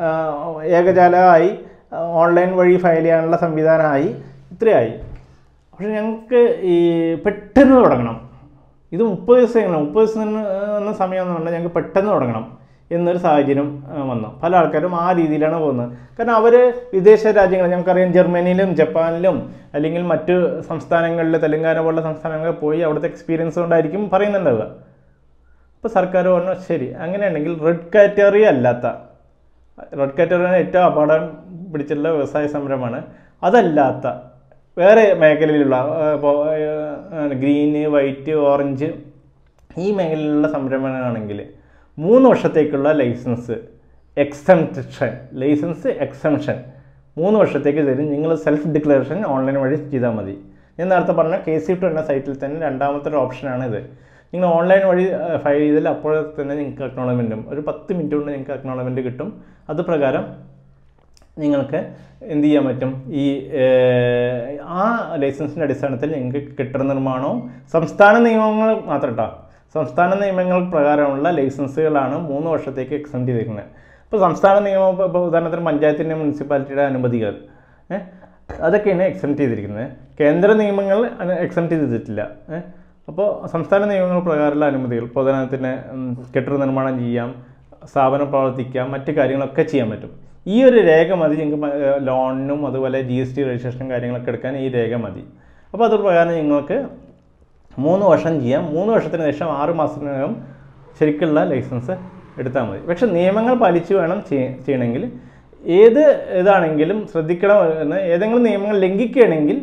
ഏകജാലമായി ഓൺലൈൻ വഴി ഫയൽ ചെയ്യാനുള്ള സംവിധാനമായി ഇത്രയായി പക്ഷെ ഞങ്ങൾക്ക് ഈ പെട്ടെന്ന് തുടങ്ങണം ഇത് മുപ്പത് ദിവസങ്ങൾ മുപ്പത് ദിവസം എന്ന സമയം എന്ന് പറഞ്ഞാൽ ഞങ്ങൾക്ക് പെട്ടെന്ന് തുടങ്ങണം എന്നൊരു സാഹചര്യം ആ, വന്നു പല ആൾക്കാരും ആ രീതിയിലാണ് പോകുന്നത് കാരണം അവർ വിദേശ രാജ്യങ്ങൾ ഞങ്ങൾക്കറിയാം ജർമ്മനിയിലും ജപ്പാനിലും അല്ലെങ്കിൽ മറ്റ് സംസ്ഥാനങ്ങളിൽ തെലങ്കാന പോലുള്ള സംസ്ഥാനങ്ങളിൽ പോയി അവിടുത്തെ എക്സ്പീരിയൻസ് കൊണ്ടായിരിക്കും പറയുന്നുണ്ടാവുക അപ്പോൾ സർക്കാർ പറഞ്ഞു ശരി അങ്ങനെയാണെങ്കിൽ റെഡ് കാറ്റഗറി അല്ലാത്ത റെഡ് കാറ്റഗറി ഏറ്റവും അപകടം പിടിച്ചുള്ള വ്യവസായ സംരംഭമാണ് അതല്ലാത്ത വേറെ മേഖലയിലുള്ള ഇപ്പോൾ ഗ്രീന് വൈറ്റ് ഓറഞ്ച് ഈ മേഖലയിലുള്ള സംരംഭങ്ങളാണെങ്കിൽ മൂന്ന് വർഷത്തേക്കുള്ള ലൈസൻസ് എക്സംഷൻ ലൈസൻസ് എക്സംഷൻ മൂന്ന് വർഷത്തേക്ക് തരും നിങ്ങൾ സെൽഫ് ഡിക്ലറേഷൻ ഓൺലൈൻ വഴി ചെയ്താൽ മതി ഞാൻ നേരത്തെ പറഞ്ഞ കെ സി ടു എന്ന സൈറ്റിൽ തന്നെ രണ്ടാമത്തെ ഒരു ഓപ്ഷനാണ് ഇത് നിങ്ങൾ ഓൺലൈൻ വഴി ഫയൽ ചെയ്താൽ അപ്പോൾ തന്നെ നിങ്ങൾക്ക് അക്നോളജ്മെൻറ്റും ഒരു പത്ത് മിനിറ്റ് കൊണ്ട് നിങ്ങൾക്ക് അക്നോളജ്മെൻറ്റ് കിട്ടും അത് പ്രകാരം നിങ്ങൾക്ക് എന്ത് ചെയ്യാൻ പറ്റും ഈ ഏഹ്, ആ ലൈസൻസിൻ്റെ അടിസ്ഥാനത്തിൽ നിങ്ങൾക്ക് കെട്ടിട നിർമ്മാണവും സംസ്ഥാന നിയമങ്ങൾ മാത്രം കേട്ടോ സംസ്ഥാന നിയമങ്ങൾ പ്രകാരമുള്ള ലൈസൻസുകളാണ് മൂന്ന് വർഷത്തേക്ക് എക്സ്റ്റെൻഡ് ചെയ്തിരിക്കുന്നത് ഇപ്പോൾ സംസ്ഥാന നിയമം ഇപ്പോൾ ഇപ്പോൾ ഉദാഹരണത്തിന് പഞ്ചായത്തിൻ്റെ മുനിസിപ്പാലിറ്റിയുടെ അനുമതികൾ ഏ, അതൊക്കെയാണ് എക്സ്റ്റെൻഡ് ചെയ്തിരിക്കുന്നത് കേന്ദ്ര നിയമങ്ങൾ എക്സ്റ്റെൻഡ് ചെയ്തിട്ടില്ല ഏ. അപ്പോൾ സംസ്ഥാന നിയമങ്ങൾ പ്രകാരമുള്ള അനുമതികൾ ഇപ്പോൾ ഉദാഹരണത്തിന് ഉം, കെട്ടിട നിർമ്മാണം ചെയ്യാം സ്ഥാപനം പ്രവർത്തിക്കാം മറ്റു കാര്യങ്ങളൊക്കെ ചെയ്യാൻ പറ്റും ഈ ഒരു രേഖ മതി നിങ്ങൾക്ക് പ- ലോണിനും അതുപോലെ ജി എസ് ടി രജിസ്ട്രേഷൻ കാര്യങ്ങളൊക്കെ എടുക്കാൻ ഈ രേഖ മതി അപ്പോൾ അത് പ്രകാരം നിങ്ങൾക്ക് മൂന്ന് വർഷം ചെയ്യാം മൂന്ന് വർഷത്തിന് ശേഷം ആറ് മാസത്തിനകം ശരിക്കുള്ള ലൈസൻസ് എടുത്താൽ മതി പക്ഷെ നിയമങ്ങൾ പാലിച്ച് വേണം ചെയ്യ- ചെയ്യണമെങ്കിൽ ഏത് ഇതാണെങ്കിലും ശ്രദ്ധിക്കണം എന്ന് ഏതെങ്കിലും നിയമങ്ങൾ ലംഘിക്കുകയാണെങ്കിൽ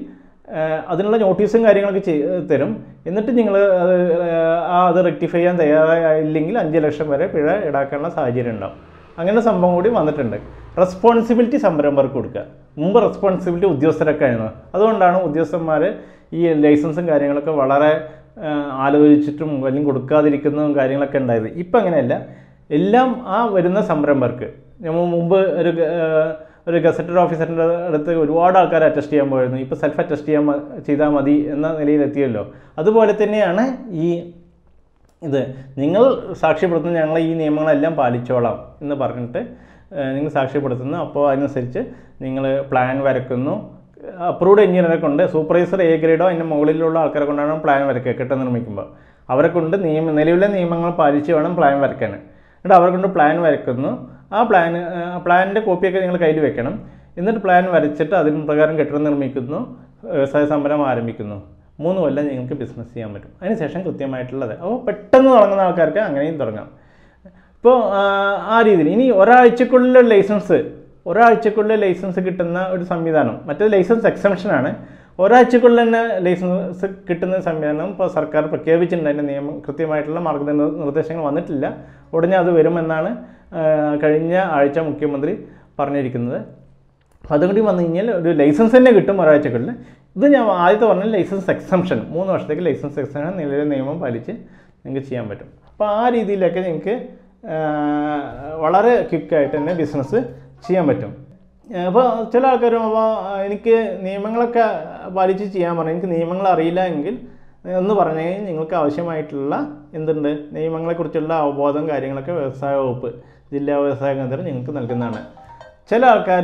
ഏഹ് അതിനുള്ള നോട്ടീസും കാര്യങ്ങളൊക്കെ ചെയ് തരും എന്നിട്ട് നിങ്ങൾ അത് ഏഹ് ആ അത് റെക്ടിഫൈ ചെയ്യാൻ തയ്യാറായില്ലെങ്കിൽ അഞ്ച് ലക്ഷം വരെ പിഴ ഈടാക്കാനുള്ള സാഹചര്യം ഉണ്ടാവും അങ്ങനെ സംഭവം കൂടി വന്നിട്ടുണ്ട് റെസ്പോൺസിബിലിറ്റി സംരംഭർക്ക് കൊടുക്കുക മുമ്പ് റെസ്പോൺസിബിലിറ്റി ഉദ്യോഗസ്ഥരൊക്കെ ആയിരുന്നു അതുകൊണ്ടാണ് ഉദ്യോഗസ്ഥന്മാർ ഈ ലൈസൻസും കാര്യങ്ങളൊക്കെ വളരെ ഏഹ് ആലോചിച്ചിട്ടും അല്ലെങ്കിൽ കൊടുക്കാതിരിക്കുന്നതും കാര്യങ്ങളൊക്കെ ഉണ്ടായത് ഇപ്പം അങ്ങനെയല്ല എല്ലാം ആ വരുന്ന സംരംഭർക്ക് നമ്മൾ മുമ്പ് ഒരു ഗ- ഏഹ് ഒരു ഗസറ്റഡ് ഓഫീസറിൻ്റെ അടുത്ത് ഒരുപാട് ആൾക്കാർ അറ്റസ്റ്റ് ചെയ്യാൻ പോയിരുന്നു ഇപ്പോൾ സെൽഫ് അറ്റസ്റ്റ് ചെയ്യാൻ മ- ചെയ്താൽ മതി എന്ന നിലയിലെത്തിയല്ലോ അതുപോലെ തന്നെയാണ് ഈ ഇത് നിങ്ങൾ സാക്ഷ്യപ്പെടുത്തുന്ന ഞങ്ങൾ ഈ നിയമങ്ങളെല്ലാം പാലിച്ചോളാം എന്ന് പറഞ്ഞിട്ട് ഏഹ് നിങ്ങൾ സാക്ഷ്യപ്പെടുത്തുന്നു അപ്പോൾ അതിനനുസരിച്ച് നിങ്ങൾ പ്ലാൻ വരക്കുന്നു അപ്രൂവ്ഡ് എഞ്ചിനീയറെ കൊണ്ട് സൂപ്പർവൈസർ എ ഗ്രേഡോ അതിൻ്റെ മുകളിലുള്ള ആൾക്കാരെ കൊണ്ടാണ് പ്ലാൻ വരയ്ക്കുക കെട്ടിടം നിർമ്മിക്കുമ്പോൾ അവരെ കൊണ്ട് നിയമ നിലവിലെ നിയമങ്ങൾ പാലിച്ച് വേണം പ്ലാൻ വരയ്ക്കാൻ എന്നിട്ട് അവരെ കൊണ്ട് പ്ലാൻ വരയ്ക്കുന്നു ആ പ്ലാൻ പ്ലാനിൻ്റെ കോപ്പിയൊക്കെ നിങ്ങൾ കയ്യിൽ വെക്കണം എന്നിട്ട് പ്ലാൻ വരച്ചിട്ട് അതിന് പ്രകാരം കെട്ടിടം നിർമ്മിക്കുന്നു വ്യവസായ സംരംഭം ആരംഭിക്കുന്നു മൂന്ന് കൊല്ലം നിങ്ങൾക്ക് ബിസിനസ് ചെയ്യാൻ പറ്റും അതിനുശേഷം കൃത്യമായിട്ടുള്ളത് അപ്പോൾ പെട്ടെന്ന് തുടങ്ങുന്ന ആൾക്കാർക്ക് അങ്ങനെയും തുടങ്ങാം ഇപ്പോൾ ആ രീതിയിൽ ഇനി ഒരാഴ്ചക്കുള്ളിൽ ലൈസൻസ് ഒരാഴ്ചക്കുള്ളിൽ ലൈസൻസ് കിട്ടുന്ന ഒരു സംവിധാനം മറ്റേത് ലൈസൻസ് എക്സംഷനാണ് ഒരാഴ്ചക്കുള്ളിൽ തന്നെ ലൈസൻസ് കിട്ടുന്ന സംവിധാനം ഇപ്പോൾ സർക്കാർ പ്രഖ്യാപിച്ചിട്ടുണ്ട് അതിൻ്റെ നിയമം കൃത്യമായിട്ടുള്ള മാർഗ്ഗനിർദ്ദേശങ്ങൾ വന്നിട്ടില്ല ഉടനെ അത് വരുമെന്നാണ് ആ, കഴിഞ്ഞ ആഴ്ച മുഖ്യമന്ത്രി പറഞ്ഞിരിക്കുന്നത് അപ്പോൾ അതും കൂടി വന്നു കഴിഞ്ഞാൽ ഒരു ലൈസൻസ് തന്നെ കിട്ടും ഒരാഴ്ചക്കുള്ളിൽ ഇത് ഞാൻ ആദ്യത്തെ പറഞ്ഞ ലൈസൻസ് എക്സംഷൻ മൂന്ന് വർഷത്തേക്ക് ലൈസൻസ് എക്സംഷൻ നിലവിലെ നിയമം പാലിച്ച് നിങ്ങൾക്ക് ചെയ്യാൻ പറ്റും അപ്പോൾ ആ രീതിയിലൊക്കെ നിങ്ങൾക്ക് ആ, വളരെ ക്വിക്കായിട്ട് തന്നെ ബിസിനസ് ചെയ്യാൻ പറ്റും അപ്പോൾ ചില ആൾക്കാർ അപ്പോൾ എനിക്ക് നിയമങ്ങളൊക്കെ പാലിച്ച് ചെയ്യാൻ പറഞ്ഞു എനിക്ക് നിയമങ്ങൾ അറിയില്ല എങ്കിൽ എന്ന് പറഞ്ഞു കഴിഞ്ഞാൽ നിങ്ങൾക്ക് ആവശ്യമായിട്ടുള്ള എന്തുണ്ട് നിയമങ്ങളെക്കുറിച്ചുള്ള അവബോധം കാര്യങ്ങളൊക്കെ വ്യവസായ വകുപ്പ് ജില്ലാ വ്യവസായ കേന്ദ്രം നിങ്ങൾക്ക് നൽകുന്നതാണ് ചില ആൾക്കാർ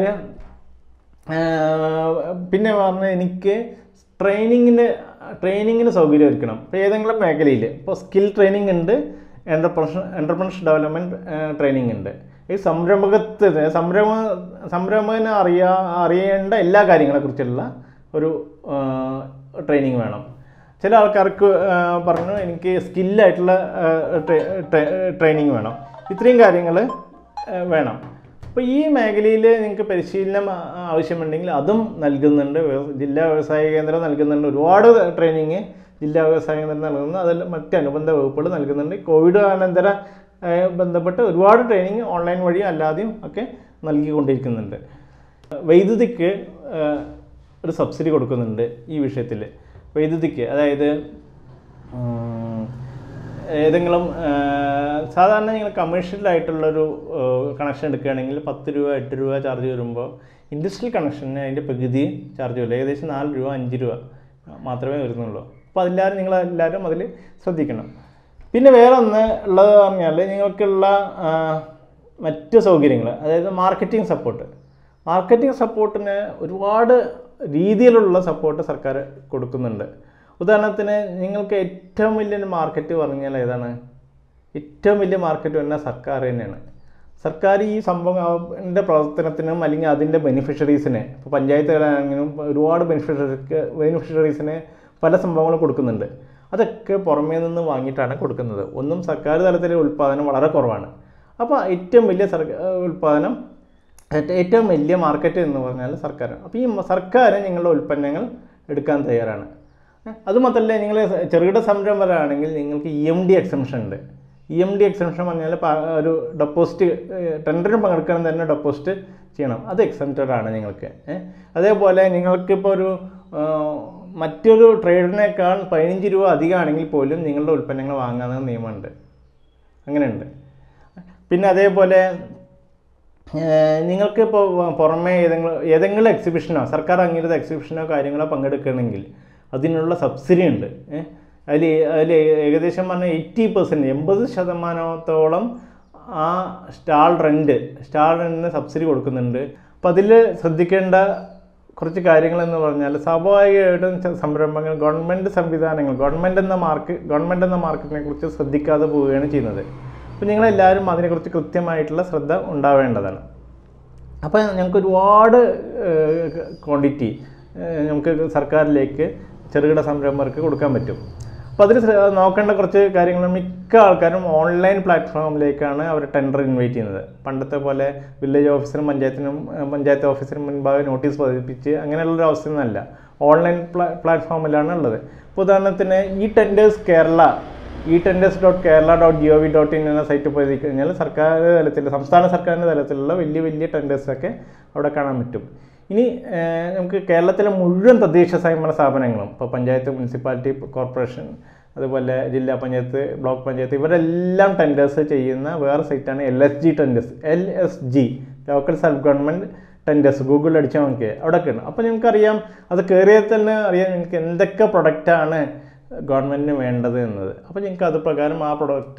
പിന്നെ പറഞ്ഞ എനിക്ക് ട്രെയിനിങ്ങിന് ട്രെയിനിങ്ങിന് സൗകര്യം ഒരുക്കണം ഇപ്പോൾ ഏതെങ്കിലും മേഖലയിൽ ഇപ്പോൾ സ്കിൽ ട്രെയിനിങ് ഉണ്ട് എൻ്റർപ്രഷ എൻ്റർപ്രണർഷിപ്പ് ഡെവലപ്മെൻറ്റ് ട്രെയിനിങ് ഉണ്ട് ഈ സംരംഭകത്തിന് സംരംഭ സംരംഭകന് അറിയാ അറിയേണ്ട എല്ലാ കാര്യങ്ങളെക്കുറിച്ചുള്ള ഒരു ട്രെയിനിങ് വേണം ചില ആൾക്കാർക്ക് ആ, പറഞ്ഞു എനിക്ക് സ്കില്ലായിട്ടുള്ള ട്രെയിനിങ് വേണം ഇത്രയും കാര്യങ്ങൾ വേണം അപ്പോൾ ഈ മേഖലയിൽ നിങ്ങൾക്ക് പരിശീലനം ആ- ആവശ്യമുണ്ടെങ്കിൽ അതും നൽകുന്നുണ്ട് വ്യവ- ജില്ലാ വ്യവസായ കേന്ദ്രം നൽകുന്നുണ്ട് ഒരുപാട് ട്രെയിനിങ് ജില്ലാ വ്യവസായ കേന്ദ്രം നൽകുന്നു അതിൽ മറ്റ് അനുബന്ധ വകുപ്പുകൾ നൽകുന്നുണ്ട് കോവിഡ് അനന്തര ആ, ബന്ധപ്പെട്ട് ഒരുപാട് ട്രെയിനിങ് ഓൺലൈൻ വഴിയും അല്ലാതെയും ഒക്കെ നൽകിക്കൊണ്ടിരിക്കുന്നുണ്ട് വൈദ്യുതിക്ക് ആ, ഒരു സബ്സിഡി കൊടുക്കുന്നുണ്ട് ഈ വിഷയത്തിൽ വൈദ്യുതിക്ക് അതായത് ഉം, ഏതെങ്കിലും ആ, സാധാരണ നിങ്ങൾ കമേഴ്ഷ്യലായിട്ടുള്ളൊരു കണക്ഷൻ എടുക്കുകയാണെങ്കിൽ പത്ത് രൂപ എട്ട് രൂപ ചാർജ് വരുമ്പോൾ ഇൻഡസ്ട്രിയൽ കണക്ഷന് അതിൻ്റെ പകുതി ചാർജ് വരില്ല ഏകദേശം നാല് രൂപ അഞ്ച് രൂപ മാത്രമേ വരുന്നുള്ളൂ അപ്പോൾ അതെല്ലാവരും നിങ്ങൾ എല്ലാവരും അതിൽ ശ്രദ്ധിക്കണം പിന്നെ വേറെ ഒന്ന് ഉള്ളത് പറഞ്ഞാൽ നിങ്ങൾക്കുള്ള ആ, മറ്റ് സൗകര്യങ്ങൾ അതായത് മാർക്കറ്റിംഗ് സപ്പോർട്ട് മാർക്കറ്റിംഗ് സപ്പോർട്ടിന് ഒരുപാട് രീതിയിലുള്ള സപ്പോർട്ട് സർക്കാർ കൊടുക്കുന്നുണ്ട് ഉദാഹരണത്തിന് നിങ്ങൾക്ക് ഏറ്റവും വലിയ മാർക്കറ്റ് പറഞ്ഞാൽ ഏതാണ് ഏറ്റവും വലിയ മാർക്കറ്റ് പറഞ്ഞാൽ സർക്കാർ തന്നെയാണ് സർക്കാർ ഈ സംഭവത്തിൻ്റെ പ്രവർത്തനത്തിനും അല്ലെങ്കിൽ അതിൻ്റെ ബെനിഫിഷ്യറീസിന് ഇപ്പോൾ പഞ്ചായത്തുകളാണെങ്കിലും ഒരുപാട് ബെനിഫിഷ്യറിക്ക് ബെനിഫിഷ്യറീസിന് പല സംഭവങ്ങളും കൊടുക്കുന്നുണ്ട് അതൊക്കെ പുറമേ നിന്ന് വാങ്ങിയിട്ടാണ് കൊടുക്കുന്നത് ഒന്നും സർക്കാർ തലത്തിലെ ഉൽപ്പാദനം വളരെ കുറവാണ് അപ്പോൾ ഏറ്റവും വലിയ സർക്കാർ ഉൽപ്പാദനം ഏറ്റ- ഏറ്റവും വലിയ മാർക്കറ്റ് എന്ന് പറഞ്ഞാൽ സർക്കാരാണ് അപ്പോൾ ഈ സർക്കാർ നിങ്ങളുടെ ഉൽപ്പന്നങ്ങൾ എടുക്കാൻ തയ്യാറാണ് ഏ, അതുമാത്രമല്ല നിങ്ങൾ ചെറുകിട സംരംഭകരാണെങ്കിൽ നിങ്ങൾക്ക് ഇ എം ഡി എക്സംഷൻ ഉണ്ട് ഇ എം ഡി എക്സംഷൻ പറഞ്ഞാൽ പ- ഒരു ഡെപ്പോസിറ്റ് ടെൻഡറിന് പങ്കെടുക്കണം തന്നെ ഡെപ്പോസിറ്റ് ചെയ്യണം അത് എക്സംറ്റഡ് ആണ് നിങ്ങൾക്ക് ഏ. അതേപോലെ നിങ്ങൾക്കിപ്പോൾ ഒരു ആ, മറ്റൊരു ട്രേഡിനേക്കാൾ പതിനഞ്ച് രൂപ അധികമാണെങ്കിൽ പോലും നിങ്ങളുടെ ഉൽപ്പന്നങ്ങൾ വാങ്ങാവുന്ന നിയമമുണ്ട് അങ്ങനെയുണ്ട് പിന്നെ അതേപോലെ ഏഹ് നിങ്ങൾക്ക് ഇപ്പോൾ പുറമേ ഏതെങ്കിലും ഏതെങ്കിലും എക്സിബിഷനോ സർക്കാർ അംഗീകൃത എക്സിബിഷനോ കാര്യങ്ങളോ പങ്കെടുക്കണമെങ്കിൽ അതിനുള്ള സബ്സിഡി ഉണ്ട് ഏഹ് അതിൽ അതിൽ ഏകദേശം പറഞ്ഞാൽ എയ്റ്റി പെർസെൻറ്റ് എൺപത് ശതമാനത്തോളം ആ സ്റ്റാൾ റെൻറ്റ് സ്റ്റാൾ റെൻറ്റിന് സബ്സിഡി കൊടുക്കുന്നുണ്ട് അപ്പോൾ അതിൽ ശ്രദ്ധിക്കേണ്ട കുറച്ച് കാര്യങ്ങളെന്ന് പറഞ്ഞാൽ സ്വാഭാവികമായിട്ടും ച- സംരംഭങ്ങൾ ഗവൺമെൻറ് സംവിധാനങ്ങൾ ഗവൺമെൻറ് എന്ന മാർക്ക് ഗവൺമെൻറ് എന്ന മാർക്കറ്റിനെ കുറിച്ച് ശ്രദ്ധിക്കാതെ പോവുകയാണ് ചെയ്യുന്നത് അപ്പോൾ നിങ്ങളെല്ലാവരും അതിനെക്കുറിച്ച് കൃത്യമായിട്ടുള്ള ശ്രദ്ധ ഉണ്ടാവേണ്ടതാണ് അപ്പോൾ ഞങ്ങൾക്ക് ഒരുപാട് ക്വാണ്ടിറ്റി നമുക്ക് സർക്കാരിലേക്ക് ചെറുകിട സംരംഭകർക്ക് കൊടുക്കാൻ പറ്റും അപ്പോൾ അതിൽ നോക്കേണ്ട കുറച്ച് കാര്യങ്ങൾ മിക്ക ആൾക്കാരും ഓൺലൈൻ പ്ലാറ്റ്ഫോമിലേക്കാണ് അവർ ടെൻഡർ ഇൻവൈറ്റ് ചെയ്യുന്നത് പണ്ടത്തെ പോലെ വില്ലേജ് ഓഫീസറും പഞ്ചായത്തിനും ഏഹ് പഞ്ചായത്ത് ഓഫീസറിനും മുൻപാകെ നോട്ടീസ് പതിപ്പിച്ച് അങ്ങനെയുള്ളൊരു അവസ്ഥയൊന്നുമല്ല ഓൺലൈൻ പ്ലാ പ്ലാറ്റ്ഫോമിലാണ് ഉള്ളത് ഇപ്പോൾ ഉദാഹരണത്തിന് ഈ tenders Kerala e tenders dot Kerala dot G O V dot in എന്ന സൈറ്റ് പോയി കഴിഞ്ഞാൽ സർക്കാർ തലത്തിൽ സംസ്ഥാന സർക്കാരിൻ്റെ തലത്തിലുള്ള വലിയ വലിയ ടെൻഡേഴ്സൊക്കെ അവിടെ കാണാൻ പറ്റും ഇനി ഏഹ്, നമുക്ക് കേരളത്തിലെ മുഴുവൻ തദ്ദേശ സ്വയംഭരണ സ്ഥാപനങ്ങളും ഇപ്പോൾ പഞ്ചായത്ത് മുനിസിപ്പാലിറ്റി കോർപ്പറേഷൻ അതുപോലെ ജില്ലാ പഞ്ചായത്ത് ബ്ലോക്ക് പഞ്ചായത്ത് ഇവരെല്ലാം ടെൻഡേഴ്സ് ചെയ്യുന്ന വേറെ സൈറ്റാണ് L S G tenders L S G local self government tenders ഗൂഗിളിൽ അടിച്ചാൽ നോക്കിയാൽ അവിടെയൊക്കെയാണ് അപ്പോൾ നിങ്ങൾക്കറിയാം അത് കയറിയാൽ തന്നെ അറിയാം നിങ്ങൾക്ക് എന്തൊക്കെ പ്രൊഡക്റ്റാണ് ഗവൺമെൻറ്റിന് വേണ്ടത് എന്നത് അപ്പോൾ നിങ്ങൾക്ക് അത് പ്രകാരം ആ പ്രൊഡക്റ്റ്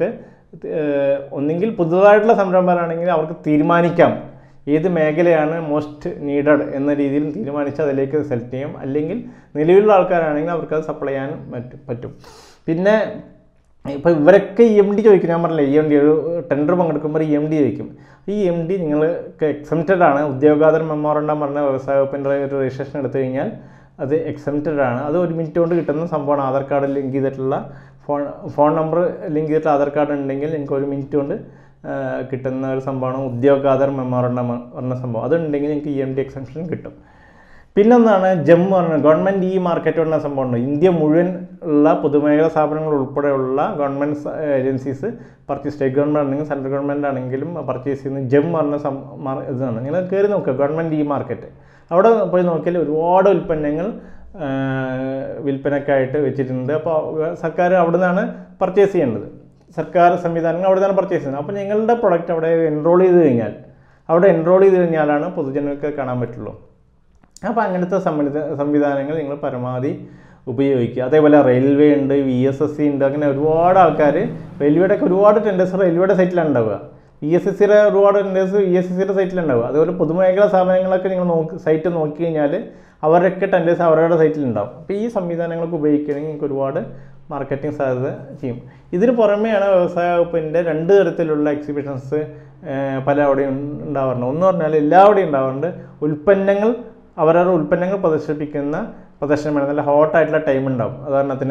ഒന്നെങ്കിൽ പുതുതായിട്ടുള്ള സംരംഭകരാണെങ്കിൽ അവർക്ക് തീരുമാനിക്കാം ഏത് മേഖലയാണ് മോസ്റ്റ് നീഡഡ് എന്ന രീതിയിൽ തീരുമാനിച്ച് അതിലേക്ക് സെലക്ട് ചെയ്യും അല്ലെങ്കിൽ നിലവിലുള്ള ആൾക്കാരാണെങ്കിൽ അവർക്ക് അത് സപ്ലൈ ചെയ്യാനും പറ്റും പറ്റും പിന്നെ ഇപ്പോൾ ഇവരൊക്കെ ഇ എം ഡി ചോദിക്കും ഞാൻ പറഞ്ഞില്ലേ ഇ എം ഡി ഒരു ടെൻഡർ പങ്കെടുക്കുമ്പോൾ ഇ എം ഡി ചോദിക്കും ഈ എം ഡി നിങ്ങൾക്ക് എക്സംപ്റ്റഡ് ആണ് ഉദ്യോഗാതര മെമ്മോറണ്ടം പറഞ്ഞ വ്യവസായ വകുപ്പിൻ്റെ ഒരു രജിസ്ട്രേഷൻ എടുത്തു കഴിഞ്ഞാൽ അത് എക്സംപ്റ്റഡ് ആണ് അത് ഒരു മിനിറ്റ് കൊണ്ട് കിട്ടുന്ന സംഭവമാണ് ആധാർ കാർഡ് ലിങ്ക് ചെയ്തിട്ടുള്ള ഫോൺ ഫോൺ നമ്പർ ലിങ്ക് ചെയ്തിട്ട് ആധാർ കാർഡ് ഉണ്ടെങ്കിൽ നിങ്ങൾക്ക് ഒരു മിനിറ്റ് കൊണ്ട് ആ, കിട്ടുന്ന ഒരു സംഭവമാണ് ഉദ്യോഗാതർ മെമ്മോറണ്ടം പറഞ്ഞ സംഭവം അതുണ്ടെങ്കിൽ നിങ്ങൾക്ക് ഇ എം ഡി എക്സംഷൻ കിട്ടും പിന്നൊന്നാണ് ജം പറഞ്ഞ ഗവൺമെൻറ് ഈ മാർക്കറ്റ് പറഞ്ഞ സംഭവമുണ്ട് ഇന്ത്യ മുഴുവൻ ഉള്ള പൊതുമേഖലാ സ്ഥാപനങ്ങൾ ഉൾപ്പെടെയുള്ള government agencies purchase state government ആണെങ്കിലും സെൻട്രൽ ഗവൺമെൻറ് ആണെങ്കിലും പർച്ചേസ് ചെയ്യുന്ന ജം പറഞ്ഞ സം മാർ- ഇതാണ് നിങ്ങൾ കയറി നോക്കുക ഗവൺമെൻറ് ഈ മാർക്കറ്റ് അവിടെ പോയി നോക്കിയാൽ ഒരുപാട് ഉൽപ്പന്നങ്ങൾ ആ, വിൽപ്പനക്കായിട്ട് വെച്ചിട്ടുണ്ട് അപ്പോൾ സർക്കാർ അവിടെ നിന്നാണ് പർച്ചേസ് ചെയ്യേണ്ടത് സർക്കാർ സംവിധാനങ്ങൾ അവിടെ നിന്നാണ് പർച്ചേസ് ചെയ്യുന്നത് അപ്പോൾ നിങ്ങളുടെ പ്രൊഡക്റ്റ് അവിടെ എൻറോൾ ചെയ്ത് കഴിഞ്ഞാൽ അവിടെ എൻറോൾ ചെയ്ത് കഴിഞ്ഞാലാണ് പൊതുജനങ്ങൾക്ക് കാണാൻ പറ്റുള്ളൂ അപ്പോൾ അങ്ങനത്തെ സംവിധ സംവിധാനങ്ങൾ നിങ്ങൾ പരമാവധി ഉപയോഗിക്കുക അതേപോലെ റെയിൽവേ ഉണ്ട് വി എസ് എസ് സി ഉണ്ട് അങ്ങനെ ഒരുപാട് ആൾക്കാർ റെയിൽവേയുടെ ഒക്കെ ഒരുപാട് ടെൻഡേഴ്സ് റെയിൽവേയുടെ സൈറ്റിലാണ് ഉണ്ടാവുക വി എസ് എസ് സിയുടെ ഒരുപാട് ടെൻഡേഴ്സ് വി എസ് എസ് സിയുടെ സൈറ്റിലുണ്ടാവുക അതുപോലെ പൊതുമേഖലാ സ്ഥാപനങ്ങളൊക്കെ നിങ്ങൾ നോക്കി സൈറ്റ് നോക്കി കഴിഞ്ഞാൽ അവരൊക്കെ ടെൻഡേഴ്സ് അവരുടെ സൈറ്റിലുണ്ടാവും അപ്പോൾ ഈ സംവിധാനങ്ങളൊക്കെ ഉപയോഗിക്കുകയാണെങ്കിൽ നിങ്ങൾക്ക് ഒരുപാട് മാർക്കറ്റിംഗ് സാധ്യത ചെയ്യും ഇതിന് പുറമെയാണ് വ്യവസായ വകുപ്പിൻ്റെ രണ്ട് തരത്തിലുള്ള എക്സിബിഷൻസ് പല അവിടെയും ഉണ്ടാവാറുണ്ട് ഒന്ന് പറഞ്ഞാൽ എല്ലാവിടെയും ഉണ്ടാവാറുണ്ട് ഉൽപ്പന്നങ്ങൾ അവരവരുടെ ഉൽപ്പന്നങ്ങൾ പ്രദർശിപ്പിക്കുന്ന പ്രദർശനമാണ് നല്ല ഹോട്ടായിട്ടുള്ള ടൈം ഉണ്ടാവും ഉദാഹരണത്തിന്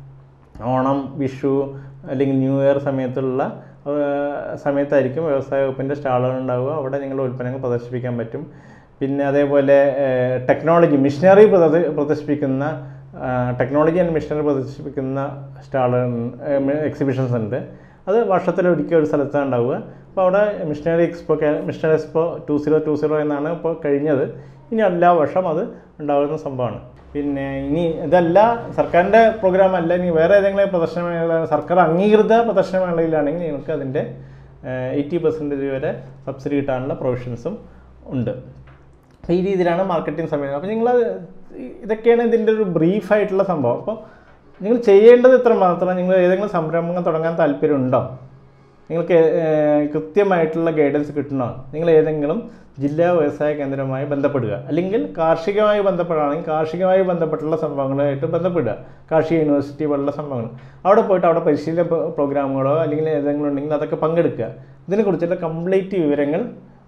ഓണം വിഷു അല്ലെങ്കിൽ ന്യൂ ഇയർ സമയത്തുള്ള ആ, സമയത്തായിരിക്കും വ്യവസായ വകുപ്പിൻ്റെ സ്റ്റാളുകൾ ഉണ്ടാവുക അവിടെ നിങ്ങളുടെ ഉൽപ്പന്നങ്ങൾ പ്രദർശിപ്പിക്കാൻ പറ്റും പിന്നെ അതേപോലെ ടെക്നോളജി മിഷനറി പ്രദർശിപ്പിക്കുന്ന ടെക്നോളജി ആൻഡ് മിഷനറി പ്രദർശിപ്പിക്കുന്ന സ്റ്റാളുകൾ എക്സിബിഷൻസ് ഉണ്ട് അത് വർഷത്തിലൊരിക്കൽ ഒരു സ്ഥലത്താണ് ഉണ്ടാവുക അപ്പോൾ അവിടെ machinery expo machinery expo two zero two zero എന്നാണ് ഇപ്പോൾ കഴിഞ്ഞത് ഇനി എല്ലാ വർഷം അത് ഉണ്ടാകുന്ന സംഭവമാണ് പിന്നെ ഇനി ഇതല്ല സർക്കാരിൻ്റെ പ്രോഗ്രാം അല്ല ഇനി വേറെ ഏതെങ്കിലും പ്രദർശനമേള സർക്കാർ അംഗീകൃത പ്രദർശനമേളയിലാണെങ്കിൽ നിങ്ങൾക്ക് അതിൻ്റെ എയ്റ്റി പെർസെൻറ്റേജ് വരെ സബ്സിഡി കിട്ടാനുള്ള പ്രൊവിഷൻസും ഉണ്ട് അപ്പോൾ ഈ രീതിയിലാണ് മാർക്കറ്റിംഗ് സമയം അപ്പോൾ നിങ്ങൾ ഇതൊക്കെയാണ് ഇതിൻ്റെ ഒരു ബ്രീഫായിട്ടുള്ള സംഭവം അപ്പോൾ നിങ്ങൾ ചെയ്യേണ്ടത് ഇത്ര മാത്രം നിങ്ങൾ ഏതെങ്കിലും സംരംഭങ്ങൾ തുടങ്ങാൻ താല്പര്യമുണ്ടോ നിങ്ങൾക്ക് ഏഹ്, കൃത്യമായിട്ടുള്ള ഗൈഡൻസ് കിട്ടണോ നിങ്ങൾ ഏതെങ്കിലും ജില്ലാ വ്യവസായ കേന്ദ്രവുമായി ബന്ധപ്പെടുക അല്ലെങ്കിൽ കാർഷികമായി ബന്ധപ്പെടുകയാണെങ്കിൽ കാർഷികമായി ബന്ധപ്പെട്ടുള്ള സംഭവങ്ങളായിട്ട് ബന്ധപ്പെടുക കാർഷിക യൂണിവേഴ്സിറ്റി പോലുള്ള സംഭവങ്ങൾ അവിടെ പോയിട്ട് അവിടെ പരിശീലന പ്രോ- പ്രോഗ്രാമുകളോ അല്ലെങ്കിൽ ഏതെങ്കിലും ഉണ്ടെങ്കിൽ അതൊക്കെ പങ്കെടുക്കുക ഇതിനെക്കുറിച്ചുള്ള കംപ്ലീറ്റ് വിവരങ്ങൾ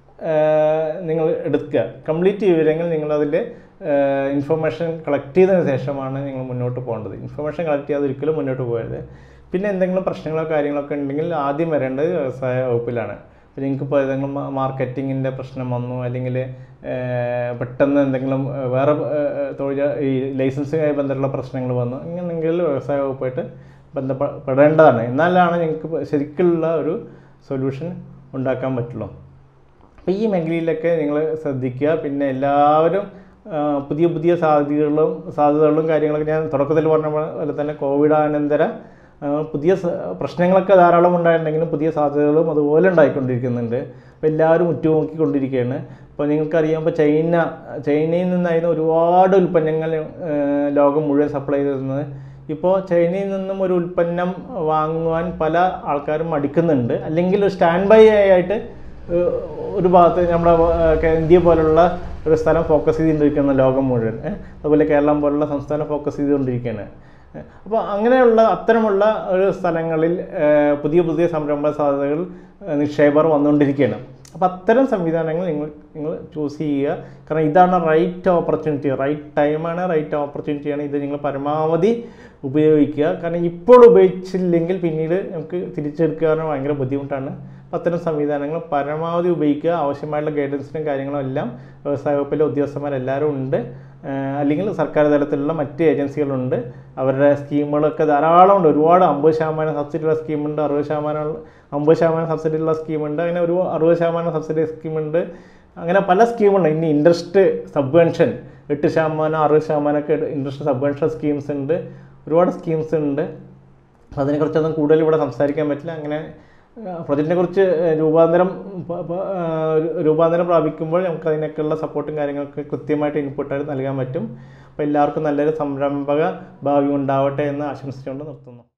ഏഹ്, നിങ്ങൾ എടുക്കുക കംപ്ലീറ്റ് വിവരങ്ങൾ നിങ്ങളതിൽ ഇൻഫർമേഷൻ കളക്ട് ചെയ്തതിന് ശേഷമാണ് നിങ്ങൾ മുന്നോട്ട് പോകേണ്ടത് ഇൻഫർമേഷൻ കളക്ട് ചെയ്യാതെ ഒരിക്കലും മുന്നോട്ട് പോകരുത് പിന്നെ എന്തെങ്കിലും പ്രശ്നങ്ങളോ കാര്യങ്ങളൊക്കെ ഉണ്ടെങ്കിൽ ആദ്യം വരേണ്ടത് വ്യവസായ വകുപ്പിലാണ് അപ്പോൾ നിങ്ങൾക്ക് ഇപ്പോൾ ഏതെങ്കിലും മാർക്കറ്റിങ്ങിൻ്റെ പ്രശ്നം വന്നു അല്ലെങ്കിൽ ഏഹ്, പെട്ടെന്ന് എന്തെങ്കിലും ഏഹ്, വേറെ ഏഹ്, തൊഴിൽ ഈ ലൈസൻസുമായി ബന്ധമുള്ള പ്രശ്നങ്ങൾ വന്നു അങ്ങനെയെങ്കിൽ വ്യവസായ വകുപ്പായിട്ട് ബന്ധപ്പെടേണ്ടതാണ് എന്നാലാണ് നിങ്ങൾക്ക് ശരിക്കുള്ള ഒരു സൊല്യൂഷൻ ഉണ്ടാക്കാൻ പറ്റുള്ളൂ അപ്പോൾ ഈ മേഖലയിലൊക്കെ നിങ്ങൾ ശ്രദ്ധിക്കുക പിന്നെ എല്ലാവരും ആ, പുതിയ പുതിയ സാധ്യതകളും സാധ്യതകളും കാര്യങ്ങളൊക്കെ ഞാൻ തുടക്കത്തിൽ പറഞ്ഞ പോലെ തന്നെ കോവിഡാനന്തര ആ, പുതിയ സ- പ്രശ്നങ്ങളൊക്കെ ധാരാളം ഉണ്ടായിട്ടുണ്ടെങ്കിലും പുതിയ സാധ്യതകളും അതുപോലെ ഉണ്ടായിക്കൊണ്ടിരിക്കുന്നുണ്ട് അപ്പോൾ എല്ലാവരും ഉറ്റുനോക്കിക്കൊണ്ടിരിക്കുകയാണ് അപ്പോൾ നിങ്ങൾക്കറിയാം ഇപ്പോൾ ചൈന ചൈനയിൽ നിന്നായിരുന്നു ഒരുപാട് ഉൽപ്പന്നങ്ങൾ ആ, ലോകം മുഴുവൻ സപ്ലൈ ചെയ്തിരുന്നത് ഇപ്പോൾ ചൈനയിൽ നിന്നും ഒരു ഉൽപ്പന്നം വാങ്ങുവാൻ പല ആൾക്കാരും മടിക്കുന്നുണ്ട് അല്ലെങ്കിൽ ഒരു സ്റ്റാൻഡ് ബൈ ആയിട്ട് ഏഹ് ഒരു ഭാഗത്ത് നമ്മുടെ ഏഹ് കേ- ഇന്ത്യ പോലുള്ള ഒരു സ്ഥലം ഫോക്കസ് ചെയ്തുകൊണ്ടിരിക്കുന്ന ലോകം മുഴുവൻ ഏഹ് അതുപോലെ കേരളം പോലുള്ള സംസ്ഥാനം ഫോക്കസ് ചെയ്തുകൊണ്ടിരിക്കുകയാണ് അപ്പോൾ അങ്ങനെയുള്ള അത്തരമുള്ള ഒരു സ്ഥലങ്ങളിൽ ഏഹ് പുതിയ പുതിയ സംരംഭ സാധ്യതകൾ ഏഹ് നിക്ഷേപർ വന്നുകൊണ്ടിരിക്കുകയാണ് അപ്പോൾ അത്തരം സംവിധാനങ്ങൾ നിങ്ങൾ നിങ്ങൾ ചൂസ് ചെയ്യുക കാരണം ഇതാണ് റൈറ്റ് ഓപ്പർച്യൂണിറ്റി റൈറ്റ് ടൈമാണ് റൈറ്റ് ഓപ്പർച്യൂണിറ്റിയാണ് ഇത് നിങ്ങൾ പരമാവധി ഉപയോഗിക്കുക കാരണം ഇപ്പോൾ ഉപയോഗിച്ചില്ലെങ്കിൽ പിന്നീട് നമുക്ക് തിരിച്ചെടുക്കാൻ ഭയങ്കര ബുദ്ധിമുട്ടാണ് അപ്പോൾ അത്തരം സംവിധാനങ്ങൾ പരമാവധി ഉപയോഗിക്കുക ആവശ്യമായിട്ടുള്ള ഗൈഡൻസിനും കാര്യങ്ങളും എല്ലാം വ്യവസായ വകുപ്പിലെ ഉദ്യോഗസ്ഥന്മാരെല്ലാവരും ഉണ്ട് ആഹ് അല്ലെങ്കിൽ സർക്കാർ തലത്തിലുള്ള മറ്റ് ഏജൻസികളുണ്ട് അവരുടെ സ്കീമുകളൊക്കെ ധാരാളം ഉണ്ട് ഒരുപാട് അമ്പത് ശതമാനം സബ്സിഡിയുള്ള സ്കീമുണ്ട് അറുപത് ശതമാനം അമ്പത് ശതമാനം സബ്സിഡിയുള്ള സ്കീമുണ്ട് അങ്ങനെ ഒരു അറുപത് ശതമാനം സബ്സിഡി സ്കീമുണ്ട് അങ്ങനെ പല സ്കീമുണ്ട് ഇനി ഇൻട്രസ്റ്റ് സബ്വെൻഷൻ എട്ട് ശതമാനം അറുപത് ശതമാനമൊക്കെ ഇൻട്രസ്റ്റ് സബ്വെൻഷൻ സ്കീംസ് ഉണ്ട് ഒരുപാട് സ്കീംസ് ഉണ്ട് അപ്പോൾ അതിനെക്കുറിച്ചൊന്നും കൂടുതൽ ഇവിടെ സംസാരിക്കാൻ പറ്റില്ല അങ്ങനെ പ്രൊജക്റ്റിനെ കുറിച്ച് രൂപാന്തരം പ- പ- ആ, ഒരു രൂപാന്തരം പ്രാപിക്കുമ്പോൾ നമുക്ക് അതിനൊക്കെയുള്ള സപ്പോർട്ടും കാര്യങ്ങളൊക്കെ കൃത്യമായിട്ട് ഇൻപുട്ടായിട്ട് നൽകാൻ പറ്റും അപ്പോൾ എല്ലാവർക്കും നല്ലൊരു സംരംഭക ഭാവി ഉണ്ടാവട്ടെ എന്ന് ആശംസിച്ചുകൊണ്ട് നിർത്തുന്നു